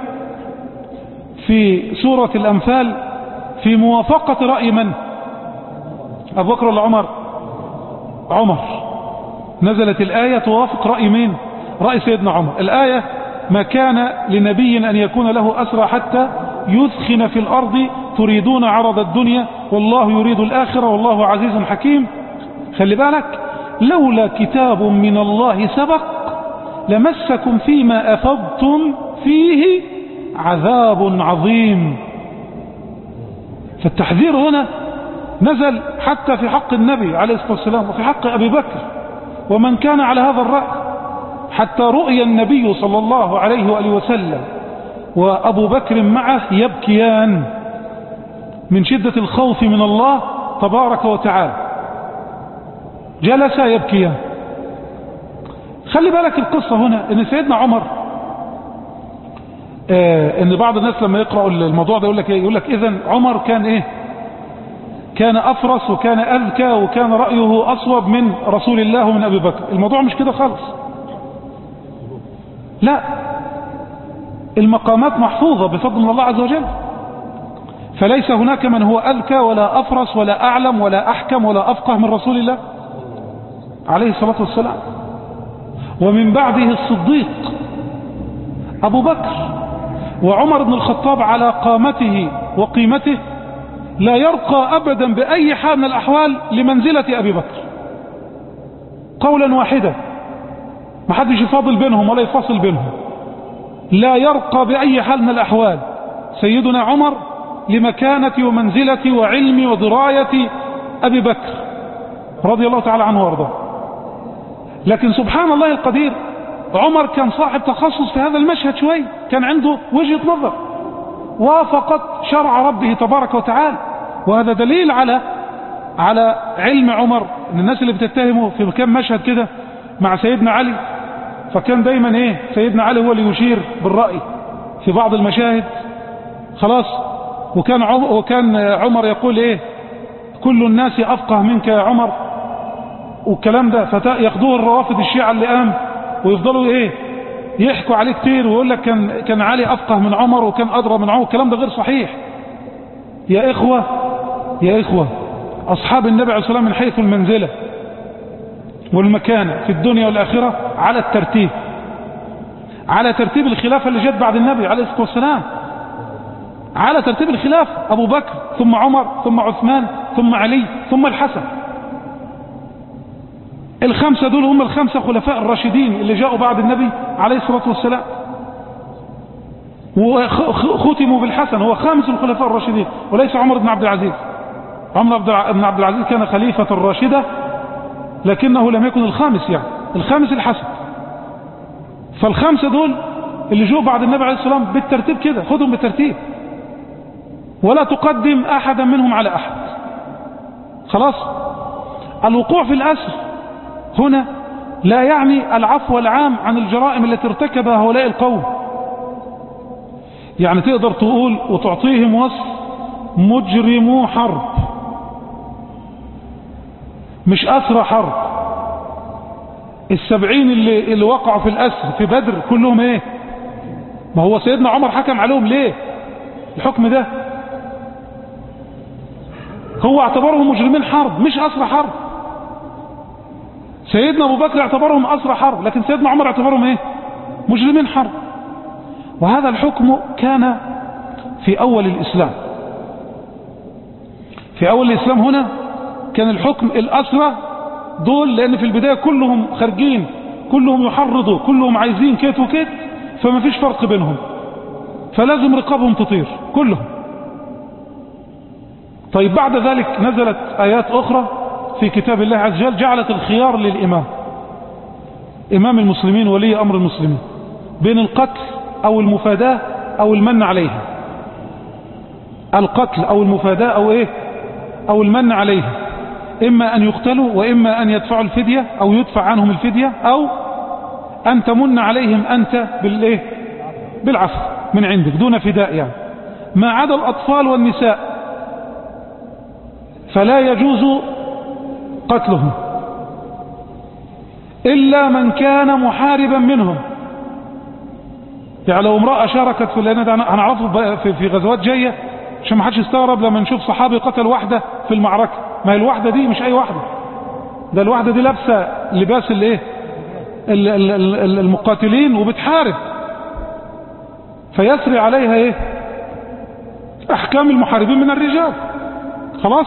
في سوره الانفال في موافقه راي من ابو بكر ولا عمر عمر نزلت الايه توافق راي مين رأي سيدنا عمر الآية ما كان لنبي أن يكون له أسرى حتى يثخن في الأرض تريدون عرض الدنيا والله يريد الآخرة والله عزيز حكيم خلي بالك لولا كتاب من الله سبق لمسكم فيما أفضتم فيه عذاب عظيم فالتحذير هنا نزل حتى في حق النبي عليه الصلاة والسلام وفي حق أبي بكر ومن كان على هذا الرأي حتى رؤي النبي صلى الله عليه وآله وسلم وأبو بكر معه يبكيان من شدة الخوف من الله تبارك وتعالى جلسا يبكيان خلي بالك القصة هنا ان سيدنا عمر آه ان بعض الناس لما يقرأوا الموضوع ده يقول لك ايه يقول لك اذا عمر كان ايه كان افرس وكان اذكى وكان رأيه اصوب من رسول الله ومن ابي بكر الموضوع مش كده خالص لا المقامات محفوظة بفضل الله عز وجل فليس هناك من هو أذكى ولا أفرس ولا أعلم ولا أحكم ولا أفقه من رسول الله عليه الصلاة والسلام ومن بعده الصديق أبو بكر وعمر بن الخطاب على قامته وقيمته لا يرقى أبدا بأي حال من الأحوال لمنزلة أبي بكر قولا واحدا ما حدش يفاضل بينهم ولا يفاصل بينهم لا يرقى بأي حال من الأحوال سيدنا عمر لمكانة ومنزلة وعلم ودراية أبي بكر رضي الله تعالى عنه وارضاه لكن سبحان الله القدير عمر كان صاحب تخصص في هذا المشهد شوي كان عنده وجهة نظر وافقت شرع ربه تبارك وتعالى وهذا دليل على على علم عمر ان الناس اللي بتتهمه في كم مشهد كده مع سيدنا علي فكان دايما ايه سيدنا علي هو اللي يشير بالرأي في بعض المشاهد خلاص وكان عمر وكان عمر يقول ايه كل الناس افقه منك يا عمر والكلام ده فياخدوه الروافد الشيعة اللي قام ويفضلوا ايه يحكوا عليه كتير ويقول لك كان كان علي افقه من عمر وكان ادرى من عمر الكلام ده غير صحيح يا اخوه يا اخوه اصحاب النبي عليه الصلاه والسلام من حيث المنزله والمكانه في الدنيا والاخره على الترتيب على ترتيب الخلافه اللي جت بعد النبي عليه الصلاه والسلام على ترتيب الخلافه ابو بكر ثم عمر ثم عثمان ثم علي ثم الحسن الخمسة دول هم الخمسة خلفاء الراشدين اللي جاءوا بعد النبي عليه الصلاة والسلام وختموا بالحسن هو خامس الخلفاء الراشدين وليس عمر بن عبد العزيز عمر بن عبد العزيز كان خليفة راشدة لكنه لم يكن الخامس يعني الخامس الحسن فالخمسة دول اللي جاءوا بعد النبي عليه الصلاة والسلام بالترتيب كده خذهم بالترتيب ولا تقدم أحدا منهم على أحد خلاص الوقوع في الأسر هنا لا يعني العفو العام عن الجرائم التي ارتكبها هؤلاء القوم يعني تقدر تقول وتعطيهم وصف مجرمو حرب مش أسرى حرب السبعين اللي, اللي وقعوا في الأسر في بدر كلهم ايه ما هو سيدنا عمر حكم عليهم ليه الحكم ده هو اعتبرهم مجرمين حرب مش أسرى حرب سيدنا ابو بكر اعتبرهم اسرى حرب لكن سيدنا عمر اعتبرهم ايه مجرمين حرب وهذا الحكم كان في اول الاسلام في اول الاسلام هنا كان الحكم الاسرى دول لان في البداية كلهم خارجين كلهم يحرضوا كلهم عايزين كيت وكيت فما فيش فرق بينهم فلازم رقابهم تطير كلهم طيب بعد ذلك نزلت ايات اخرى في كتاب الله عز وجل جعلت الخيار للإمام إمام المسلمين ولي أمر المسلمين بين القتل أو المفاداة أو المن عليها القتل أو المفاداة أو إيه أو المن عليها إما أن يقتلوا وإما أن يدفعوا الفدية أو يدفع عنهم الفدية أو أن تمن عليهم أنت بالإيه بالعفو من عندك دون فداء يعني ما عدا الأطفال والنساء فلا يجوز قتلهم إلا من كان محاربا منهم يعني لو امرأة شاركت في لأن ده هنعرفه في غزوات جاية عشان ما حدش يستغرب لما نشوف صحابي قتل واحدة في المعركة ما هي الواحدة دي مش أي واحدة ده الواحدة دي لابسة لباس الايه المقاتلين وبتحارب فيسري عليها ايه احكام المحاربين من الرجال خلاص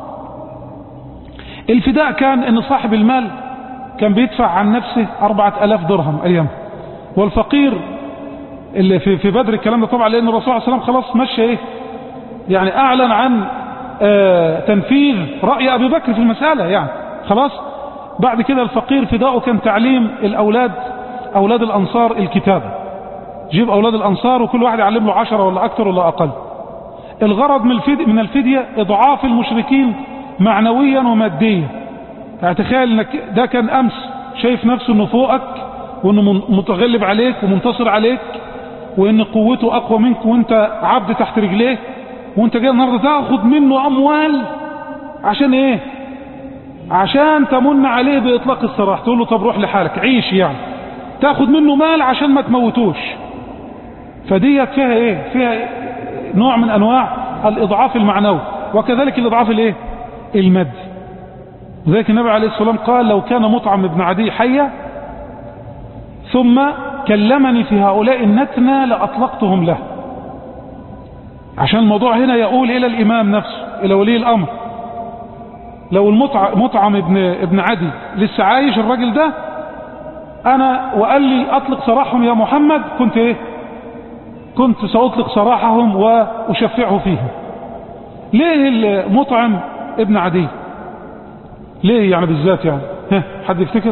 الفداء كان ان صاحب المال كان بيدفع عن نفسه أربعة ألاف درهم أيام والفقير اللي في, في بدر الكلام ده طبعا لأن الرسول عليه الصلاة والسلام خلاص مشى إيه يعني أعلن عن آه تنفيذ رأي أبي بكر في المسألة يعني خلاص بعد كده الفقير فداؤه كان تعليم الأولاد أولاد الأنصار الكتابة جيب أولاد الأنصار وكل واحد يعلم له عشرة ولا أكثر ولا أقل الغرض من الفدية, من الفدية إضعاف المشركين معنويا وماديا يعني تخيل انك ده كان امس شايف نفسه انه فوقك وانه متغلب عليك ومنتصر عليك وان قوته اقوى منك وانت عبد تحت رجليه وانت جاي النهارده تاخد منه اموال عشان ايه عشان تمن عليه باطلاق السراح تقول له طب روح لحالك عيش يعني تاخد منه مال عشان ما تموتوش فديت فيها ايه فيها نوع من انواع الاضعاف المعنوي وكذلك الاضعاف الايه المادي ذلك النبي عليه الصلاة والسلام قال لو كان مطعم ابن عدي حيا ثم كلمني في هؤلاء النتنى لأطلقتهم له عشان الموضوع هنا يقول إلى الإمام نفسه إلى ولي الأمر لو المطعم مطعم ابن, ابن عدي لسه عايش الراجل ده أنا وقال لي أطلق سراحهم يا محمد كنت إيه كنت سأطلق سراحهم وأشفعه فيهم ليه المطعم ابن عدي ليه يعني بالذات يعني ها حد يفتكر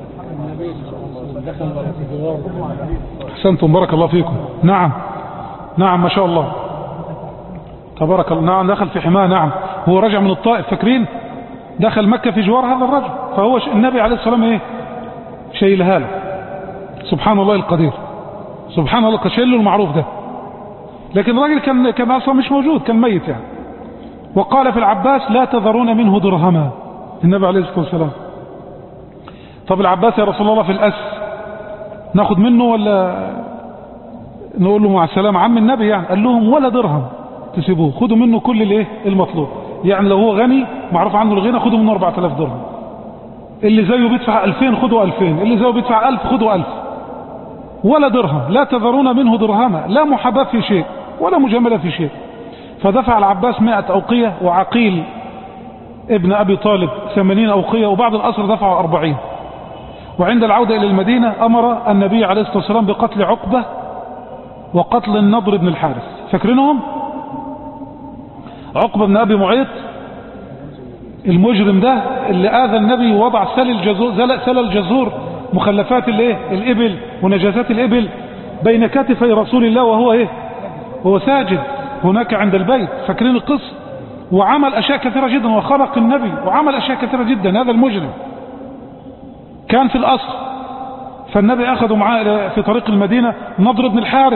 احسنتم بارك الله فيكم نعم نعم ما شاء الله تبارك الله نعم دخل في حماه نعم هو رجع من الطائف فاكرين دخل مكة في جوار هذا الرجل فهو ش- النبي عليه الصلاة والسلام ايه شايلها له سبحان الله القدير سبحان الله قد شايل له المعروف ده لكن الراجل كان كان اصلا مش موجود كان ميت يعني وقال في العباس لا تذرون منه درهما النبي عليه الصلاة والسلام طب العباس يا رسول الله في الأس ناخد منه ولا نقول له مع السلامة عم النبي يعني قال لهم ولا درهم تسيبوه خدوا منه كل الايه المطلوب يعني لو هو غني معروف عنه الغنى خدوا منه 4000 درهم اللي زيه بيدفع 2000 خدوا 2000 اللي زيه بيدفع 1000 خدوا 1000 ولا درهم لا تذرون منه درهما لا محاباة في شيء ولا مجاملة في شيء فدفع العباس 100 أوقية وعقيل ابن أبي طالب 80 أوقية وبعض الأسر دفعوا 40 وعند العودة إلى المدينة أمر النبي عليه الصلاة والسلام بقتل عقبة وقتل النضر بن الحارث فاكرينهم عقبة بن أبي معيط المجرم ده اللي آذى النبي ووضع سل الجزور زل- سل الجزور مخلفات الايه الإبل ونجاسات الإبل بين كتفي رسول الله وهو ايه هو ساجد هناك عند البيت فاكرين القصة وعمل أشياء كثيرة جدا وخرق النبي وعمل أشياء كثيرة جدا هذا المجرم كان في الأصل فالنبي أخذوا معاه إلى- في طريق المدينة نضر بن الحارث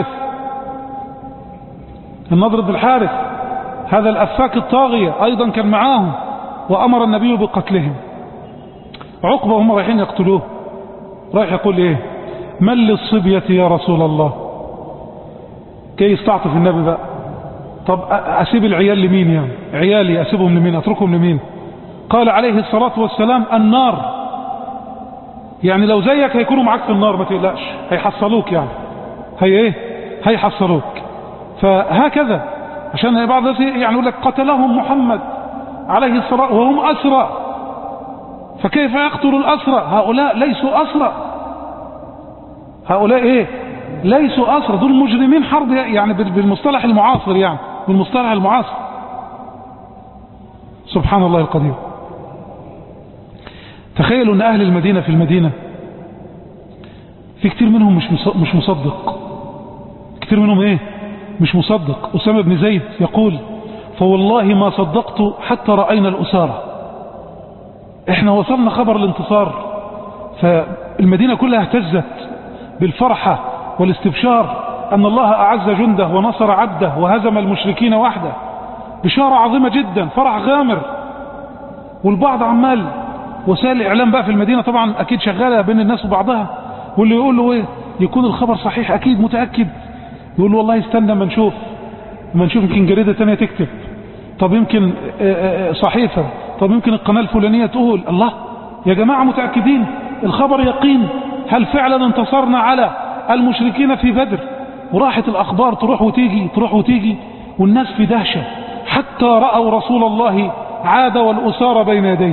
النضر بن الحارث هذا الأفاك الطاغية أيضا كان معاهم وأمر النبي بقتلهم عقبة وهم رايحين يقتلوه رايح يقول إيه من للصبية يا رسول الله كي يستعطف النبي بقى طب أ- أسيب العيال لمين يعني عيالي أسيبهم لمين أتركهم لمين قال عليه الصلاة والسلام النار يعني لو زيك هيكونوا معاك في النار ما تقلقش هيحصلوك يعني هي ايه هيحصلوك فهكذا عشان بعض الناس يعني يقول لك قتلهم محمد عليه الصلاة وهم أسرى فكيف يقتل الأسرى هؤلاء ليسوا أسرى هؤلاء ايه ليسوا أسرى دول مجرمين حرب يعني بال- بالمصطلح المعاصر يعني بالمصطلح المعاصر سبحان الله القدير تخيلوا ان اهل المدينة في المدينة في كتير منهم مش مص- مش مصدق كتير منهم ايه مش مصدق اسامة بن زيد يقول فوالله ما صدقت حتى رأينا الأسارة احنا وصلنا خبر الانتصار فالمدينة كلها اهتزت بالفرحة والاستبشار أن الله أعز جنده ونصر عبده وهزم المشركين وحده بشارة عظيمة جدا فرح غامر والبعض عمال وسائل الإعلام بقى في المدينة طبعا أكيد شغالة بين الناس وبعضها واللي يقول له إيه يكون الخبر صحيح أكيد متأكد يقول له والله استنى ما نشوف ما نشوف يمكن جريدة تانية تكتب طب يمكن آه، آه، صحيفة طب يمكن القناة الفلانية تقول الله يا جماعة متأكدين الخبر يقين هل فعلا انتصرنا على المشركين في بدر وراحت الأخبار تروح وتيجي تروح وتيجي والناس في دهشة حتى رأوا رسول الله عاد والأسار بين يديه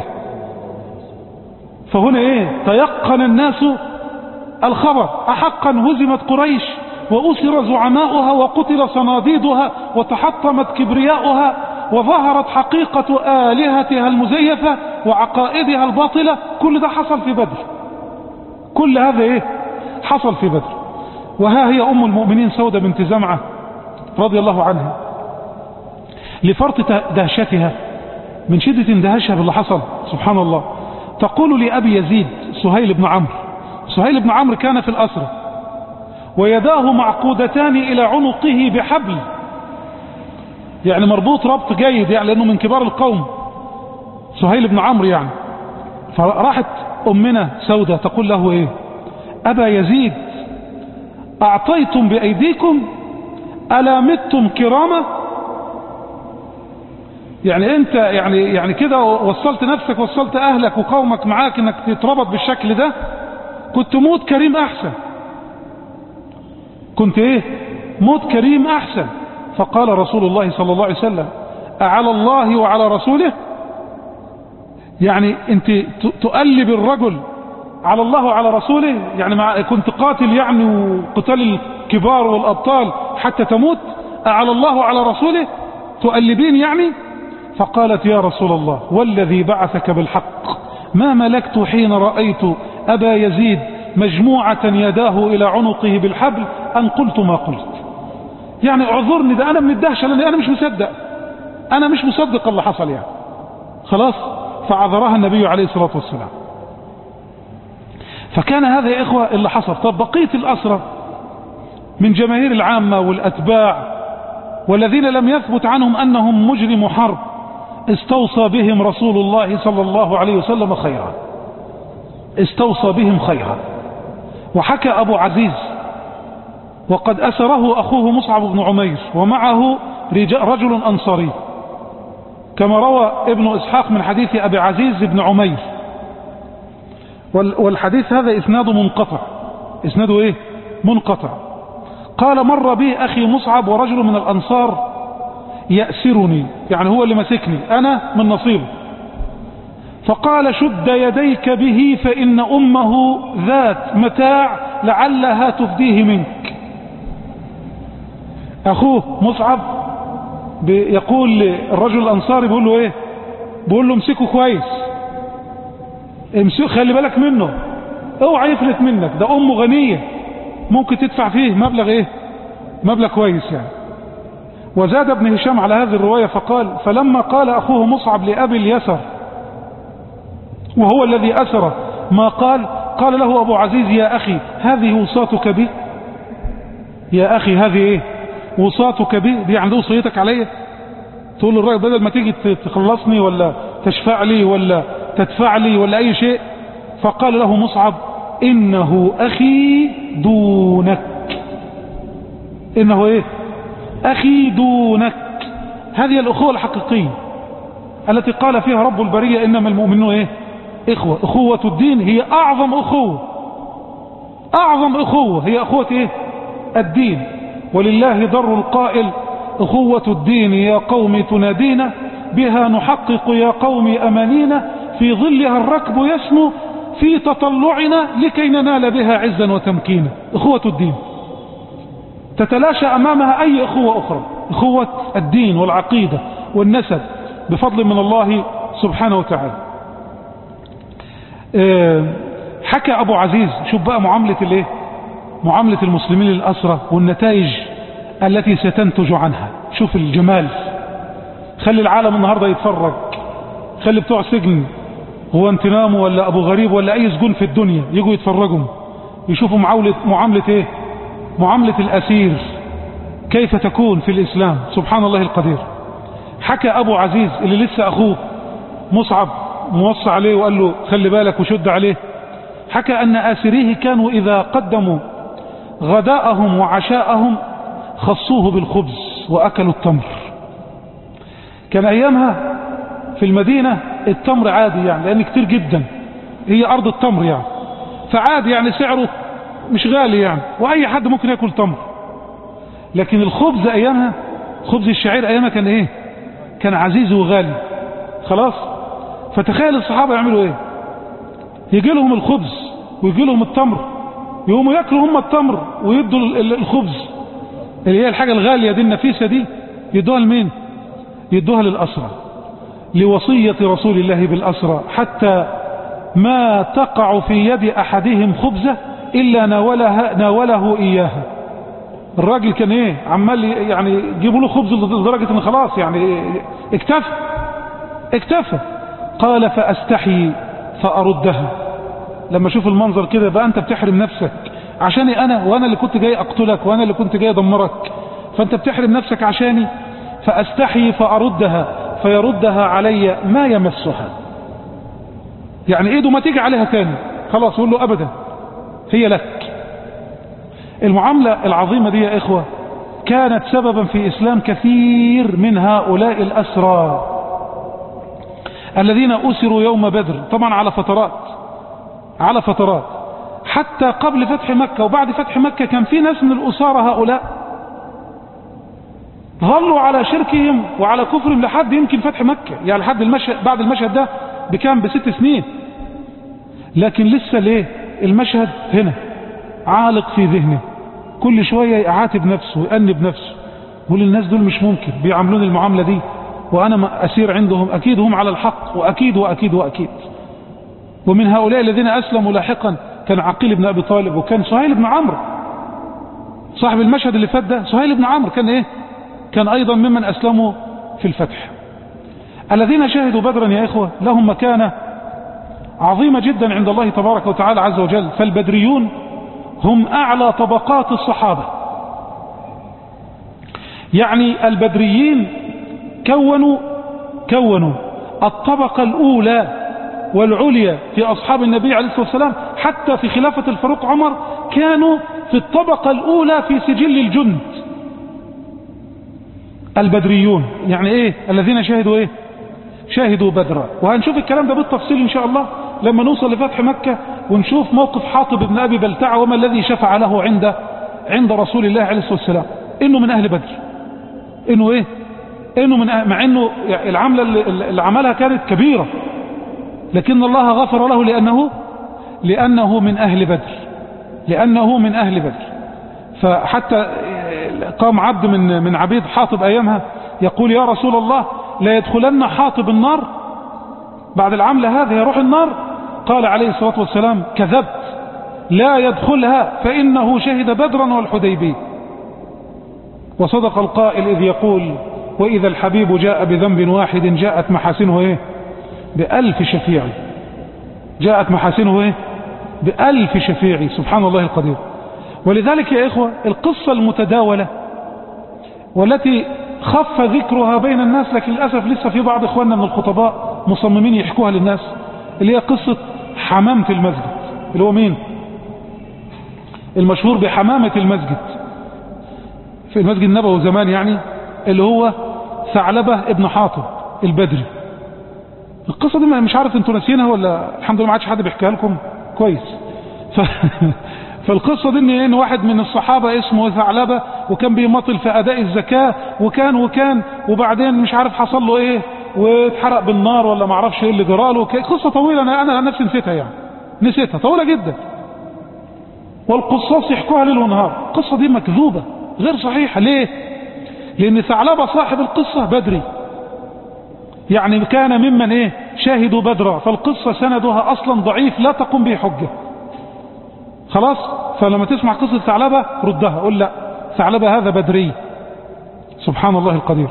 فهنا ايه تيقن الناس الخبر أحقا هزمت قريش وأسر زعماؤها وقتل صناديدها وتحطمت كبرياؤها وظهرت حقيقة آلهتها المزيفة وعقائدها الباطلة كل ده حصل في بدر كل هذا ايه حصل في بدر وها هي أم المؤمنين سودة بنت زمعة رضي الله عنها لفرط دهشتها من شدة اندهاشها باللي حصل سبحان الله تقول لأبي يزيد سهيل بن عمرو سهيل بن عمرو كان في الأسر ويداه معقودتان إلى عنقه بحبل يعني مربوط ربط جيد يعني لأنه من كبار القوم سهيل بن عمرو يعني فراحت أمنا سودة تقول له إيه أبا يزيد أعطيتم بأيديكم ألا متم كرامة يعني انت يعني يعني كده وصلت نفسك وصلت اهلك وقومك معاك انك تتربط بالشكل ده كنت موت كريم احسن كنت ايه موت كريم احسن فقال رسول الله صلى الله عليه وسلم اعلى الله وعلى رسوله يعني انت تقلب الرجل على الله وعلى رسوله يعني مع كنت قاتل يعني وقتال الكبار والابطال حتى تموت اعلى الله وعلى رسوله تؤلبين يعني فقالت يا رسول الله والذي بعثك بالحق ما ملكت حين رأيت أبا يزيد مجموعة يداه إلى عنقه بالحبل أن قلت ما قلت يعني اعذرني ده انا من الدهشة لان انا مش مصدق انا مش مصدق اللي حصل يعني خلاص فعذرها النبي عليه الصلاة والسلام فكان هذا يا إخوة اللي حصل طب بقية الأسرة من جماهير العامة والأتباع والذين لم يثبت عنهم أنهم مجرم حرب استوصى بهم رسول الله صلى الله عليه وسلم خيرا استوصى بهم خيرا وحكى أبو عزيز وقد أسره أخوه مصعب بن عمير ومعه رجل أنصاري كما روى ابن إسحاق من حديث أبي عزيز بن عمير والحديث هذا إسناده منقطع إسناده إيه منقطع قال مر بي أخي مصعب ورجل من الأنصار يأسرني يعني هو اللي مسكني أنا من نصيبه فقال شد يديك به فإن أمه ذات متاع لعلها تفديه منك أخوه مصعب يقول للرجل الأنصاري بيقول له إيه بيقول له امسكه كويس امسكه خلي بالك منه اوعى يفلت منك ده أمه غنية ممكن تدفع فيه مبلغ إيه مبلغ كويس يعني وزاد ابن هشام على هذه الرواية فقال فلما قال أخوه مصعب لأبي اليسر وهو الذي أسر ما قال قال له أبو عزيز يا أخي هذه وصاتك بي يا أخي هذه إيه وصاتك بي دي عنده وصيتك عليا تقول للراجل بدل ما تيجي تخلصني ولا تشفع لي ولا تدفع لي ولا أي شيء فقال له مصعب إنه أخي دونك إنه إيه أخي دونك هذه الأخوة الحقيقية التي قال فيها رب البرية إنما المؤمنون إيه إخوة أخوة الدين هي أعظم أخوة أعظم أخوة هي أخوة إيه الدين ولله ضر القائل أخوة الدين يا قوم تنادينا بها نحقق يا قوم أمانينا في ظلها الركب يسمو في تطلعنا لكي ننال بها عزا وتمكينا أخوة الدين تتلاشى أمامها أي أخوة أخرى أخوة الدين والعقيدة والنسب بفضل من الله سبحانه وتعالى حكى أبو عزيز شوف بقى معاملة الايه معاملة المسلمين للأسرة والنتائج التي ستنتج عنها شوف الجمال خلي العالم النهاردة يتفرج خلي بتوع سجن هو انتنامه ولا أبو غريب ولا أي سجون في الدنيا يجوا يتفرجوا يشوفوا معاملة, معاملة ايه معاملة الأسير كيف تكون في الإسلام سبحان الله القدير حكى أبو عزيز اللي لسه أخوه مصعب موصى عليه وقال له خلي بالك وشد عليه حكى أن آسريه كانوا إذا قدموا غداءهم وعشاءهم خصوه بالخبز وأكلوا التمر كان أيامها في المدينة التمر عادي يعني لأن كتير جدا هي أرض التمر يعني فعادي يعني سعره مش غالي يعني وأي حد ممكن يأكل تمر لكن الخبز أيامها خبز الشعير أيامها كان إيه كان عزيز وغالي خلاص فتخيل الصحابة يعملوا إيه يجي لهم الخبز ويجي لهم التمر يقوموا ياكلوا هم التمر ويدوا الخبز اللي هي الحاجة الغالية دي النفيسة دي يدوها لمين يدوها للأسرة لوصية رسول الله بالأسرة حتى ما تقع في يد أحدهم خبزة إلا ناولها ناوله إياها الراجل كان ايه عمال يعني يجيبوا له خبز لدرجة ان خلاص يعني اكتفى اكتفى قال فاستحي فاردها لما اشوف المنظر كده بقى انت بتحرم نفسك عشاني انا وانا اللي كنت جاي اقتلك وانا اللي كنت جاي ادمرك فانت بتحرم نفسك عشاني فاستحي فاردها فيردها علي ما يمسها يعني ايده ما تيجي عليها تاني خلاص يقول له ابدا هي لك المعاملة العظيمة دي يا إخوة كانت سببا في إسلام كثير من هؤلاء الأسرى الذين أسروا يوم بدر طبعا على فترات على فترات حتى قبل فتح مكة وبعد فتح مكة كان في ناس من الأسارة هؤلاء ظلوا على شركهم وعلى كفرهم لحد يمكن فتح مكة يعني لحد المشهد بعد المشهد ده بكام بست سنين لكن لسه ليه المشهد هنا عالق في ذهنه كل شوية يعاتب نفسه ويأنب نفسه يقول الناس دول مش ممكن بيعاملون المعاملة دي وأنا أسير عندهم أكيد هم على الحق وأكيد وأكيد وأكيد ومن هؤلاء الذين أسلموا لاحقا كان عقيل بن أبي طالب وكان سهيل بن عمرو صاحب المشهد اللي فات ده سهيل بن عمرو كان ايه كان ايضا ممن اسلموا في الفتح الذين شهدوا بدرا يا اخوة لهم مكانة عظيمة جدا عند الله تبارك وتعالى عز وجل فالبدريون هم اعلى طبقات الصحابة يعني البدريين كونوا كونوا الطبقة الاولى والعليا في اصحاب النبي عليه الصلاة والسلام حتى في خلافة الفاروق عمر كانوا في الطبقة الاولى في سجل الجند البدريون يعني ايه الذين شهدوا ايه شاهدوا بدرا وهنشوف الكلام ده بالتفصيل ان شاء الله لما نوصل لفتح مكة ونشوف موقف حاطب بن ابي بلتعة وما الذي شفع له عند عند رسول الله عليه الصلاة والسلام انه من اهل بدر انه ايه انه من أهل مع انه العملة اللي, اللي عملها كانت كبيرة لكن الله غفر له لانه لانه من اهل بدر لانه من اهل بدر فحتى قام عبد من من عبيد حاطب ايامها يقول يا رسول الله لا يدخلن حاطب النار بعد العملة هذه يروح النار قال عليه الصلاة والسلام كذبت لا يدخلها فإنه شهد بدرا والحديبي وصدق القائل إذ يقول وإذا الحبيب جاء بذنب واحد جاءت محاسنه إيه بألف شفيع جاءت محاسنه إيه بألف شفيع سبحان الله القدير ولذلك يا إخوة القصة المتداولة والتي خف ذكرها بين الناس لكن للأسف لسه في بعض إخواننا من الخطباء مصممين يحكوها للناس اللي هي قصة حمامة المسجد اللي هو مين المشهور بحمامة المسجد في المسجد النبوي زمان يعني اللي هو ثعلبة ابن حاطب البدري القصة دي مش عارف انتوا ناسينها ولا الحمد لله ما عادش حد بيحكيها لكم كويس ف... فالقصة دي ان ان واحد من الصحابة اسمه ثعلبة وكان بيمطل في اداء الزكاة وكان وكان وبعدين مش عارف حصل له ايه واتحرق بالنار ولا ما اعرفش ايه اللي جراله قصة طويلة انا انا نفسي نسيتها يعني نسيتها طويلة جدا والقصاص يحكوها ليل ونهار القصة دي مكذوبة غير صحيحة ليه لان ثعلبة صاحب القصة بدري يعني كان ممن ايه شاهدوا بدرا فالقصة سندها اصلا ضعيف لا تقوم به حجة خلاص فلما تسمع قصة ثعلبة ردها قول لا ثعلبة هذا بدري سبحان الله القدير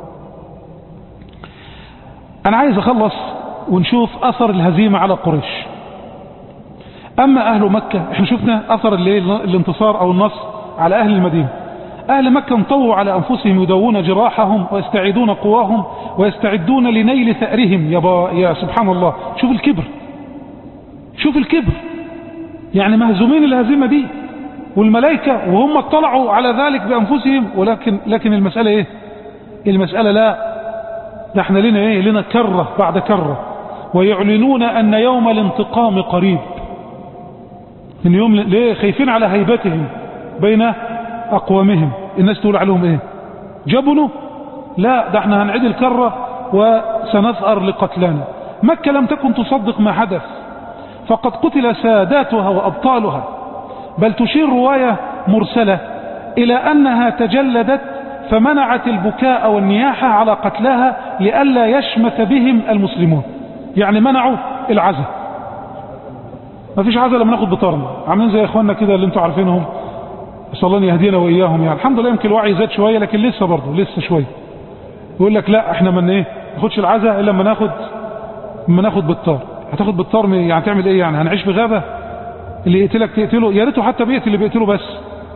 انا عايز اخلص ونشوف اثر الهزيمة على قريش اما اهل مكة احنا شفنا اثر الانتصار او النصر على اهل المدينة اهل مكة انطووا على انفسهم يدوون جراحهم ويستعيدون قواهم ويستعدون لنيل ثأرهم يا, با يا سبحان الله شوف الكبر شوف الكبر يعني مهزومين الهزيمة دي والملائكة وهم اطلعوا على ذلك بأنفسهم ولكن لكن المسألة ايه المسألة لا ده احنا لنا ايه لنا كرة بعد كرة ويعلنون ان يوم الانتقام قريب من يوم ليه خايفين على هيبتهم بين اقوامهم الناس تقول عليهم ايه جبنوا لا ده احنا هنعيد الكرة وسنثأر لقتلانا مكة لم تكن تصدق ما حدث فقد قتل ساداتها وأبطالها بل تشير رواية مرسلة إلى أنها تجلدت فمنعت البكاء والنياحة على قتلاها لئلا يشمت بهم المسلمون يعني منعوا العزة ما فيش عزة لما ناخد بطارنا عاملين زي اخواننا كده اللي انتوا عارفينهم صلى الله يهدينا وإياهم يعني الحمد لله يمكن الوعي زاد شوية لكن لسه برضه لسه شوية يقول لك لا احنا من ايه ناخدش العزة الا لما ناخد لما ناخد بالطار هتاخد بالطار يعني تعمل ايه يعني هنعيش في غابة اللي يقتلك تقتله يا ريته حتى بيقتل اللي بيقتله بس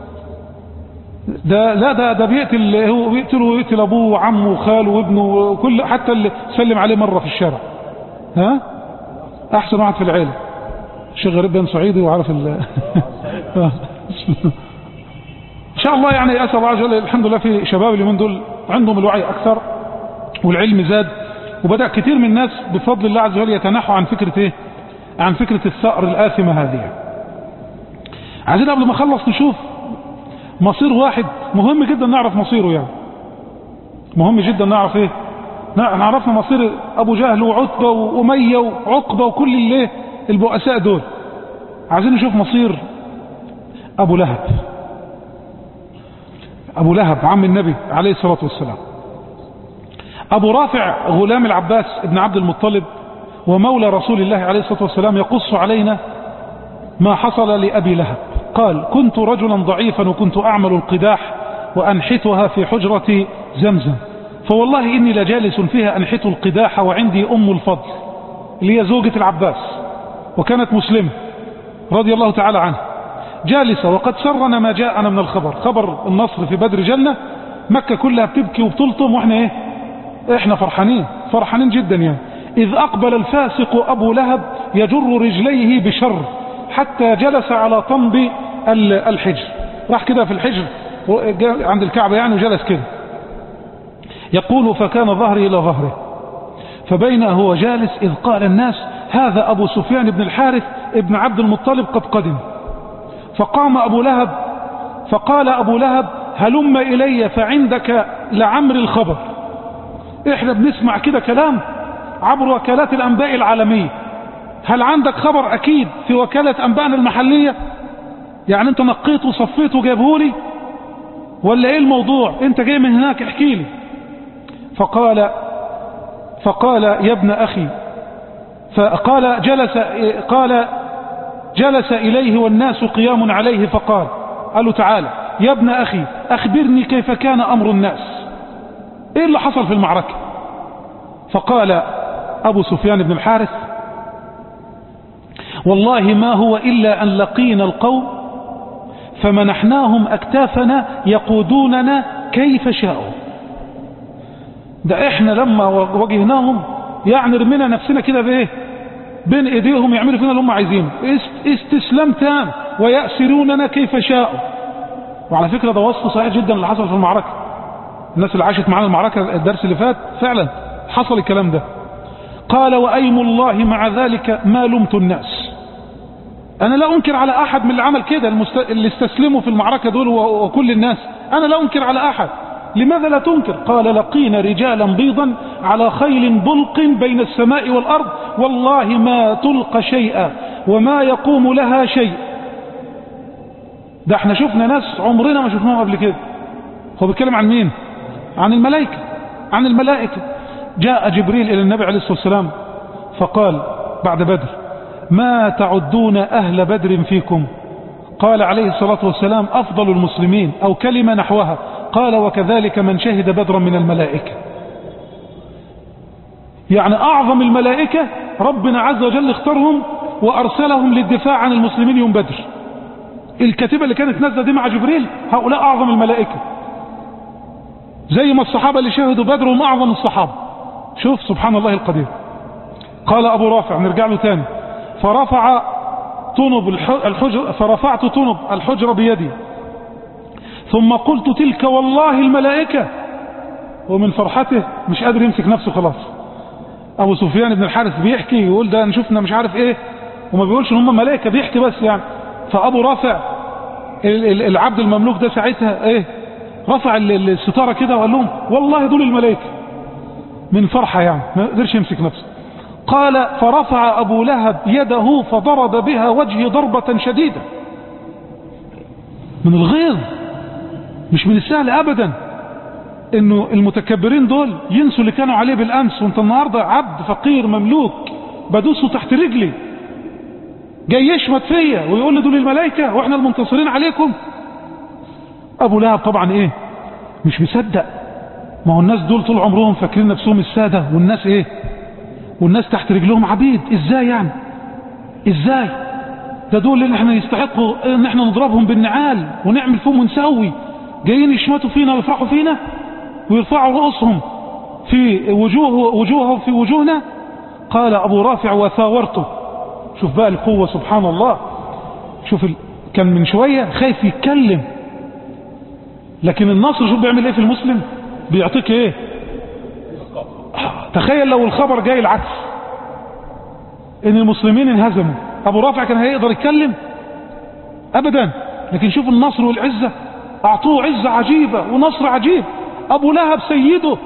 ده لا ده ده بيقتل هو بيقتله ويقتل ابوه وعمه وخاله وابنه وكل حتى اللي سلم عليه مرة في الشارع ها احسن واحد في العيلة شيخ غريب بن صعيدي وعارف ال ان شاء الله يعني اسال الله عز وجل الحمد لله في شباب اليومين دول عندهم الوعي اكثر والعلم زاد وبدأ كثير من الناس بفضل الله عز وجل يتنحوا عن فكرة ايه عن فكرة الثأر الآثمة هذه عايزين قبل ما اخلص نشوف مصير واحد مهم جدا نعرف مصيره يعني مهم جدا نعرف ايه نعرفنا مصير ابو جهل وعتبة وامية وعقبة وكل اللي البؤساء دول عايزين نشوف مصير ابو لهب ابو لهب عم النبي عليه الصلاة والسلام ابو رافع غلام العباس ابن عبد المطلب ومولى رسول الله عليه الصلاة والسلام يقص علينا ما حصل لأبي لهب فقال كنت رجلا ضعيفا وكنت أعمل القداح وأنحتها في حجرة زمزم فوالله إني لجالس فيها أنحت القداح وعندي أم الفضل اللي هي زوجة العباس وكانت مسلمة رضي الله تعالى عنها جالسة وقد سرنا ما جاءنا من الخبر خبر النصر في بدر جنة مكة كلها بتبكي وبتلطم واحنا ايه احنا فرحانين فرحانين جدا يعني اذ اقبل الفاسق ابو لهب يجر رجليه بشر حتى جلس على طنب الحجر راح كده في الحجر عند الكعبة يعني وجلس كده يقول فكان ظهري الى ظهره فبين هو جالس اذ قال الناس هذا ابو سفيان بن الحارث ابن عبد المطلب قد قدم فقام ابو لهب فقال ابو لهب هلم الي فعندك لعمر الخبر احنا بنسمع كده كلام عبر وكالات الانباء العالمية هل عندك خبر اكيد في وكالة انبائنا المحلية يعني انت نقيت وصفيت وجابهولي ولا ايه الموضوع انت جاي من هناك احكي لي فقال فقال يا ابن اخي فقال جلس قال جلس اليه والناس قيام عليه فقال قال له تعالى يا ابن اخي اخبرني كيف كان امر الناس ايه اللي حصل في المعركة فقال ابو سفيان بن الحارث والله ما هو الا ان لقينا القوم فمنحناهم اكتافنا يقودوننا كيف شاءوا ده احنا لما واجهناهم يعني رمينا نفسنا كده بايه بين ايديهم يعملوا فينا اللي هم عايزينه استسلام تام ويأسروننا كيف شاءوا وعلى فكرة ده وصف صحيح جدا اللي حصل في المعركة الناس اللي عاشت معانا المعركة الدرس اللي فات فعلا حصل الكلام ده قال وأيم الله مع ذلك ما لمت الناس أنا لا أنكر على أحد من اللي عمل كده اللي استسلموا في المعركة دول وكل الناس أنا لا أنكر على أحد لماذا لا تنكر قال لقينا رجالا بيضا على خيل بلق بين السماء والأرض والله ما تلقى شيئا وما يقوم لها شيء ده احنا شفنا ناس عمرنا ما شفناهم قبل كده هو بيتكلم عن مين عن الملائكة عن الملائكة جاء جبريل إلى النبي عليه الصلاة والسلام فقال بعد بدر ما تعدون أهل بدر فيكم قال عليه الصلاة والسلام أفضل المسلمين أو كلمة نحوها قال وكذلك من شهد بدرا من الملائكة يعني أعظم الملائكة ربنا عز وجل اختارهم وأرسلهم للدفاع عن المسلمين يوم بدر الكتيبة اللي كانت نازلة دي مع جبريل هؤلاء أعظم الملائكة زي ما الصحابة اللي شهدوا بدر هم أعظم الصحابة شوف سبحان الله القدير قال أبو رافع نرجع له تاني فرفع طنب الحجر فرفعت طنب الحجرة بيدي ثم قلت تلك والله الملائكة ومن فرحته مش قادر يمسك نفسه خلاص ابو سفيان بن الحارث بيحكي يقول ده شفنا مش عارف ايه وما بيقولش ان هم ملائكة بيحكي بس يعني فابو رافع العبد المملوك ده ساعتها ايه رفع الستارة كده وقال لهم والله دول الملائكة من فرحة يعني ما قدرش يمسك نفسه قال فرفع ابو لهب يده فضرب بها وجهي ضربة شديدة من الغيظ مش من السهل ابدا انه المتكبرين دول ينسوا اللي كانوا عليه بالامس وانت النهاردة عبد فقير مملوك بدوسه تحت رجلي جاي يشمت فيا ويقول لي دول الملائكة واحنا المنتصرين عليكم ابو لهب طبعا ايه مش مصدق ما هو الناس دول طول عمرهم فاكرين نفسهم السادة والناس ايه والناس تحت رجلهم عبيد ازاي يعني ازاي ده دول اللي احنا يستحقوا ان احنا نضربهم بالنعال ونعمل فيهم ونسوي جايين يشمتوا فينا ويفرحوا فينا ويرفعوا رؤوسهم في وجوه وجوههم في وجوهنا قال ابو رافع وثاورته شوف بقى القوة سبحان الله شوف ال... كان من شوية خايف يتكلم لكن النصر شوف بيعمل ايه في المسلم بيعطيك ايه تخيل لو الخبر جاي العكس ان المسلمين انهزموا ابو رافع كان هيقدر يتكلم ابدا لكن شوف النصر والعزة اعطوه عزة عجيبة ونصر عجيب ابو لهب سيده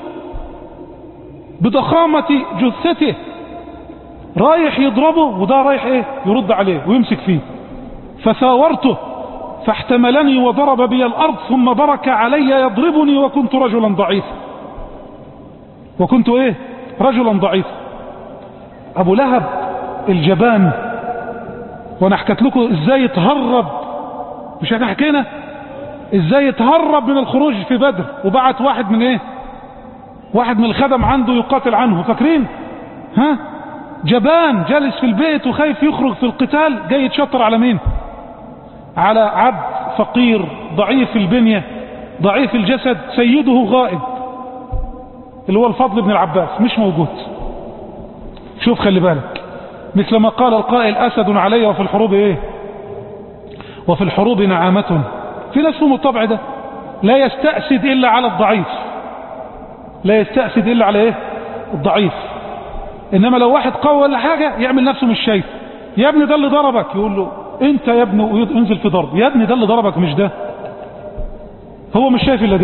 بضخامة جثته رايح يضربه وده رايح ايه يرد عليه ويمسك فيه فثاورته فاحتملني وضرب بي الارض ثم برك علي يضربني وكنت رجلا ضعيفا وكنت ايه رجلا ضعيفا ابو لهب الجبان وانا حكت لكم ازاي تهرب مش احنا حكينا ازاي اتهرب من الخروج في بدر وبعت واحد من ايه واحد من الخدم عنده يقاتل عنه فاكرين ها جبان جالس في البيت وخايف يخرج في القتال جاي يتشطر على مين على عبد فقير ضعيف البنية ضعيف الجسد سيده غائب اللي هو الفضل بن العباس مش موجود شوف خلي بالك مثل ما قال القائل أسد علي وفي الحروب ايه وفي الحروب نعامة في ناس فيهم الطبع ده لا يستأسد إلا على الضعيف لا يستأسد إلا على ايه الضعيف إنما لو واحد قوي ولا حاجة يعمل نفسه مش شايف يا ابني ده اللي ضربك يقول له انت يا ابني وينزل في ضرب يا ابني ده اللي ضربك مش ده هو مش شايف الا ده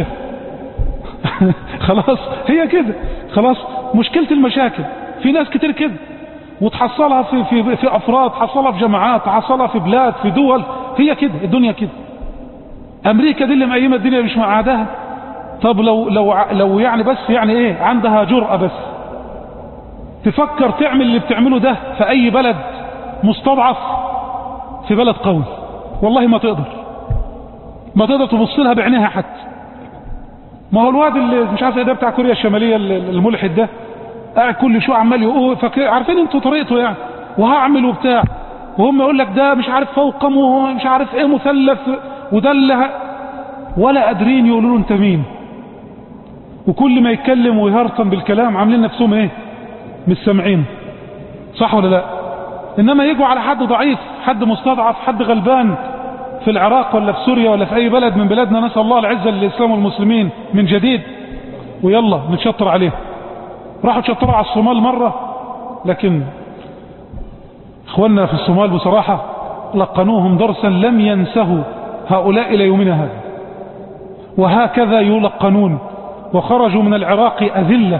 خلاص هي كده خلاص مشكلة المشاكل في ناس كتير كده وتحصلها في, في, في افراد تحصلها في جماعات تحصلها في بلاد في دول هي كده الدنيا كده امريكا دي اللي مقيمة الدنيا مش معادها طب لو لو لو يعني بس يعني ايه عندها جرأة بس تفكر تعمل اللي بتعمله ده في اي بلد مستضعف في بلد قوي والله ما تقدر ما تقدر تبص لها بعينيها حتى ما هو الواد اللي مش عارف ايه ده بتاع كوريا الشمالية الملحد ده قاعد كل شويه عمال يقول فاكر عارفين انتوا طريقته يعني وهعمل وبتاع وهم يقول لك ده مش عارف فوقم وهو مش عارف ايه مثلث وده اللي ولا قادرين يقولوا له انت مين وكل ما يتكلم ويهرطن بالكلام عاملين نفسهم ايه مش سامعين صح ولا لا انما يجوا على حد ضعيف حد مستضعف حد غلبان في العراق ولا في سوريا ولا في اي بلد من بلادنا نسأل الله العزة للاسلام والمسلمين من جديد ويلا نتشطر عليه راحوا تشطروا على الصومال مرة لكن اخواننا في الصومال بصراحة لقنوهم درسا لم ينسه هؤلاء الى يومنا هذا وهكذا يلقنون وخرجوا من العراق أذلة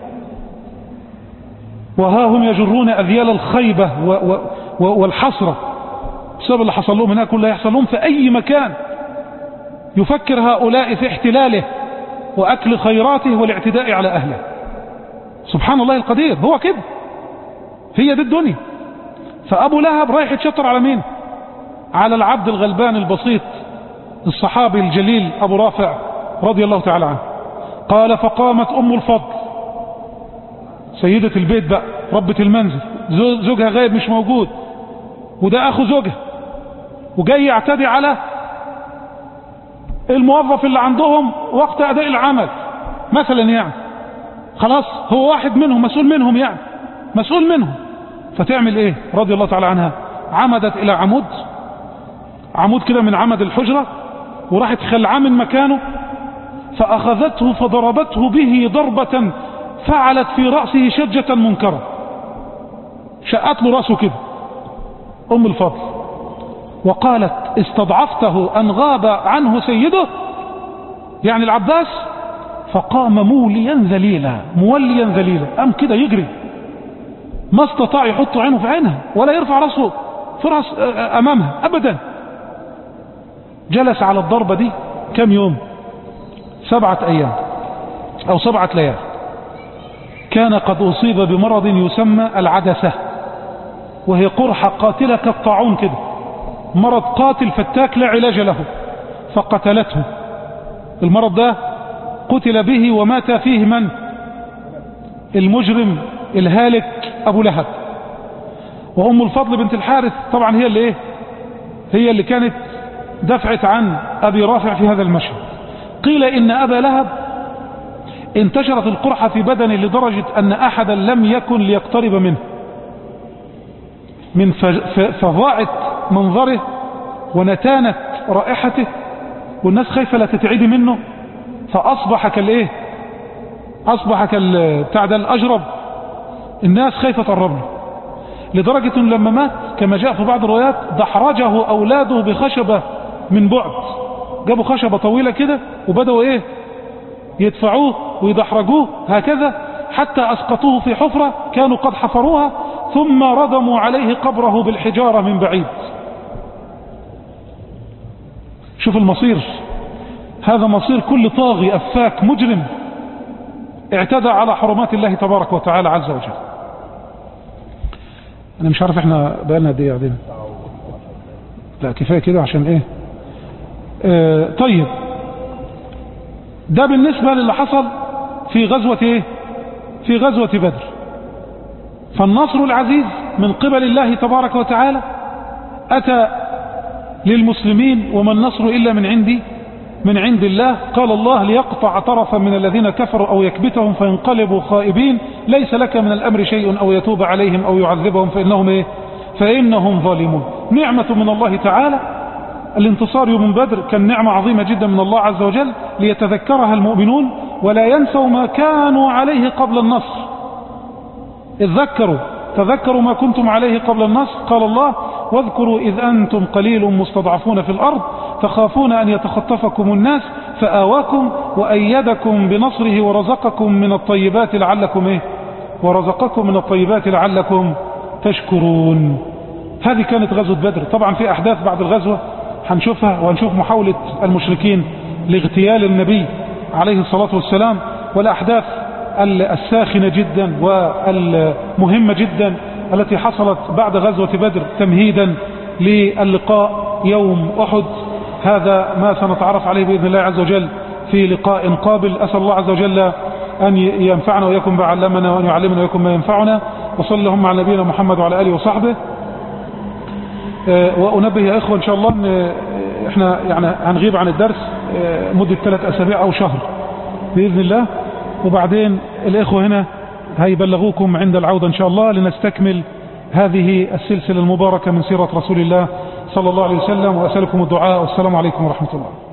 وها هم يجرون أذيال الخيبة و و و والحسرة بسبب اللي حصل لهم هناك ولا يحصل لهم في أي مكان يفكر هؤلاء في احتلاله وأكل خيراته والاعتداء على أهله سبحان الله القدير هو كده هي دي الدنيا فأبو لهب رايح يتشطر على مين على العبد الغلبان البسيط الصحابي الجليل أبو رافع رضي الله تعالى عنه قال فقامت أم الفضل سيدة البيت بقى ربة المنزل زوجها غايب مش موجود وده أخو زوجها وجاي يعتدي على الموظف اللي عندهم وقت أداء العمل مثلا يعني خلاص هو واحد منهم مسؤول منهم يعني مسؤول منهم فتعمل ايه رضي الله تعالى عنها عمدت الى عمود عمود كده من عمد الحجرة وراحت خلعاه من مكانه فأخذته فضربته به ضربة فعلت في رأسه شجة منكرة شقت له رأسه كده أم الفضل وقالت استضعفته أن غاب عنه سيده يعني العباس فقام موليا ذليلا موليا ذليلا قام كده يجري ما استطاع يحط عينه في عينها ولا يرفع رأسه في رأس أمامها أبدا جلس على الضربة دي كم يوم سبعة أيام أو سبعة ليال كان قد أصيب بمرض يسمى العدسة وهي قرحة قاتلة كالطاعون كده مرض قاتل فتاك لا علاج له فقتلته المرض ده قتل به ومات فيه من المجرم الهالك أبو لهب وأم الفضل بنت الحارث طبعا هي اللي ايه هي اللي كانت دفعت عن أبي رافع في هذا المشهد قيل إن أبا لهب انتشرت القرحة في بدنه لدرجة أن أحدا لم يكن ليقترب منه من فظاعة منظره ونتانة رائحته والناس خايفة لا تتعدي منه فأصبح كالإيه أصبح كالبتاع ده الأجرب الناس خايفة تقرب له لدرجة لما مات كما جاء في بعض الروايات دحرجه أولاده بخشبة من بعد جابوا خشبة طويلة كده وبدأوا إيه يدفعوه ويدحرجوه هكذا حتى أسقطوه في حفرة كانوا قد حفروها ثم ردموا عليه قبره بالحجارة من بعيد شوف المصير هذا مصير كل طاغي أفاك مجرم اعتدى على حرمات الله تبارك وتعالى عز وجل انا مش عارف احنا بقالنا قد ايه قاعدين لا كفايه كده عشان ايه آه طيب ده بالنسبة للي حصل في غزوة ايه في غزوة بدر فالنصر العزيز من قبل الله تبارك وتعالى أتى للمسلمين وما النصر إلا من عندي من عند الله قال الله ليقطع طرفا من الذين كفروا أو يكبتهم فينقلبوا خائبين ليس لك من الأمر شيء أو يتوب عليهم أو يعذبهم فإنهم إيه فإنهم ظالمون نعمة من الله تعالى الانتصار يوم بدر كان نعمة عظيمة جدا من الله عز وجل ليتذكرها المؤمنون ولا ينسوا ما كانوا عليه قبل النصر اتذكروا تذكروا ما كنتم عليه قبل النصر قال الله واذكروا إذ أنتم قليل مستضعفون في الأرض تخافون أن يتخطفكم الناس فآواكم وأيدكم بنصره ورزقكم من الطيبات لعلكم إيه ورزقكم من الطيبات لعلكم تشكرون هذه كانت غزوة بدر طبعا في أحداث بعد الغزوة هنشوفها وهنشوف محاولة المشركين لاغتيال النبي عليه الصلاة والسلام والأحداث الساخنة جدا والمهمة جدا التي حصلت بعد غزوة بدر تمهيدا للقاء يوم أحد هذا ما سنتعرف عليه بإذن الله عز وجل في لقاء قابل أسأل الله عز وجل أن ينفعنا ويكون بعلمنا وأن يعلمنا ويكون ما ينفعنا وصلى اللهم على نبينا محمد وعلى آله وصحبه وأنبه يا إخوة إن شاء الله أن إحنا يعني هنغيب عن الدرس مدة ثلاث أسابيع أو شهر بإذن الله وبعدين الإخوة هنا هيبلغوكم عند العودة إن شاء الله لنستكمل هذه السلسلة المباركة من سيرة رسول الله صلى الله عليه وسلم وأسألكم الدعاء والسلام عليكم ورحمة الله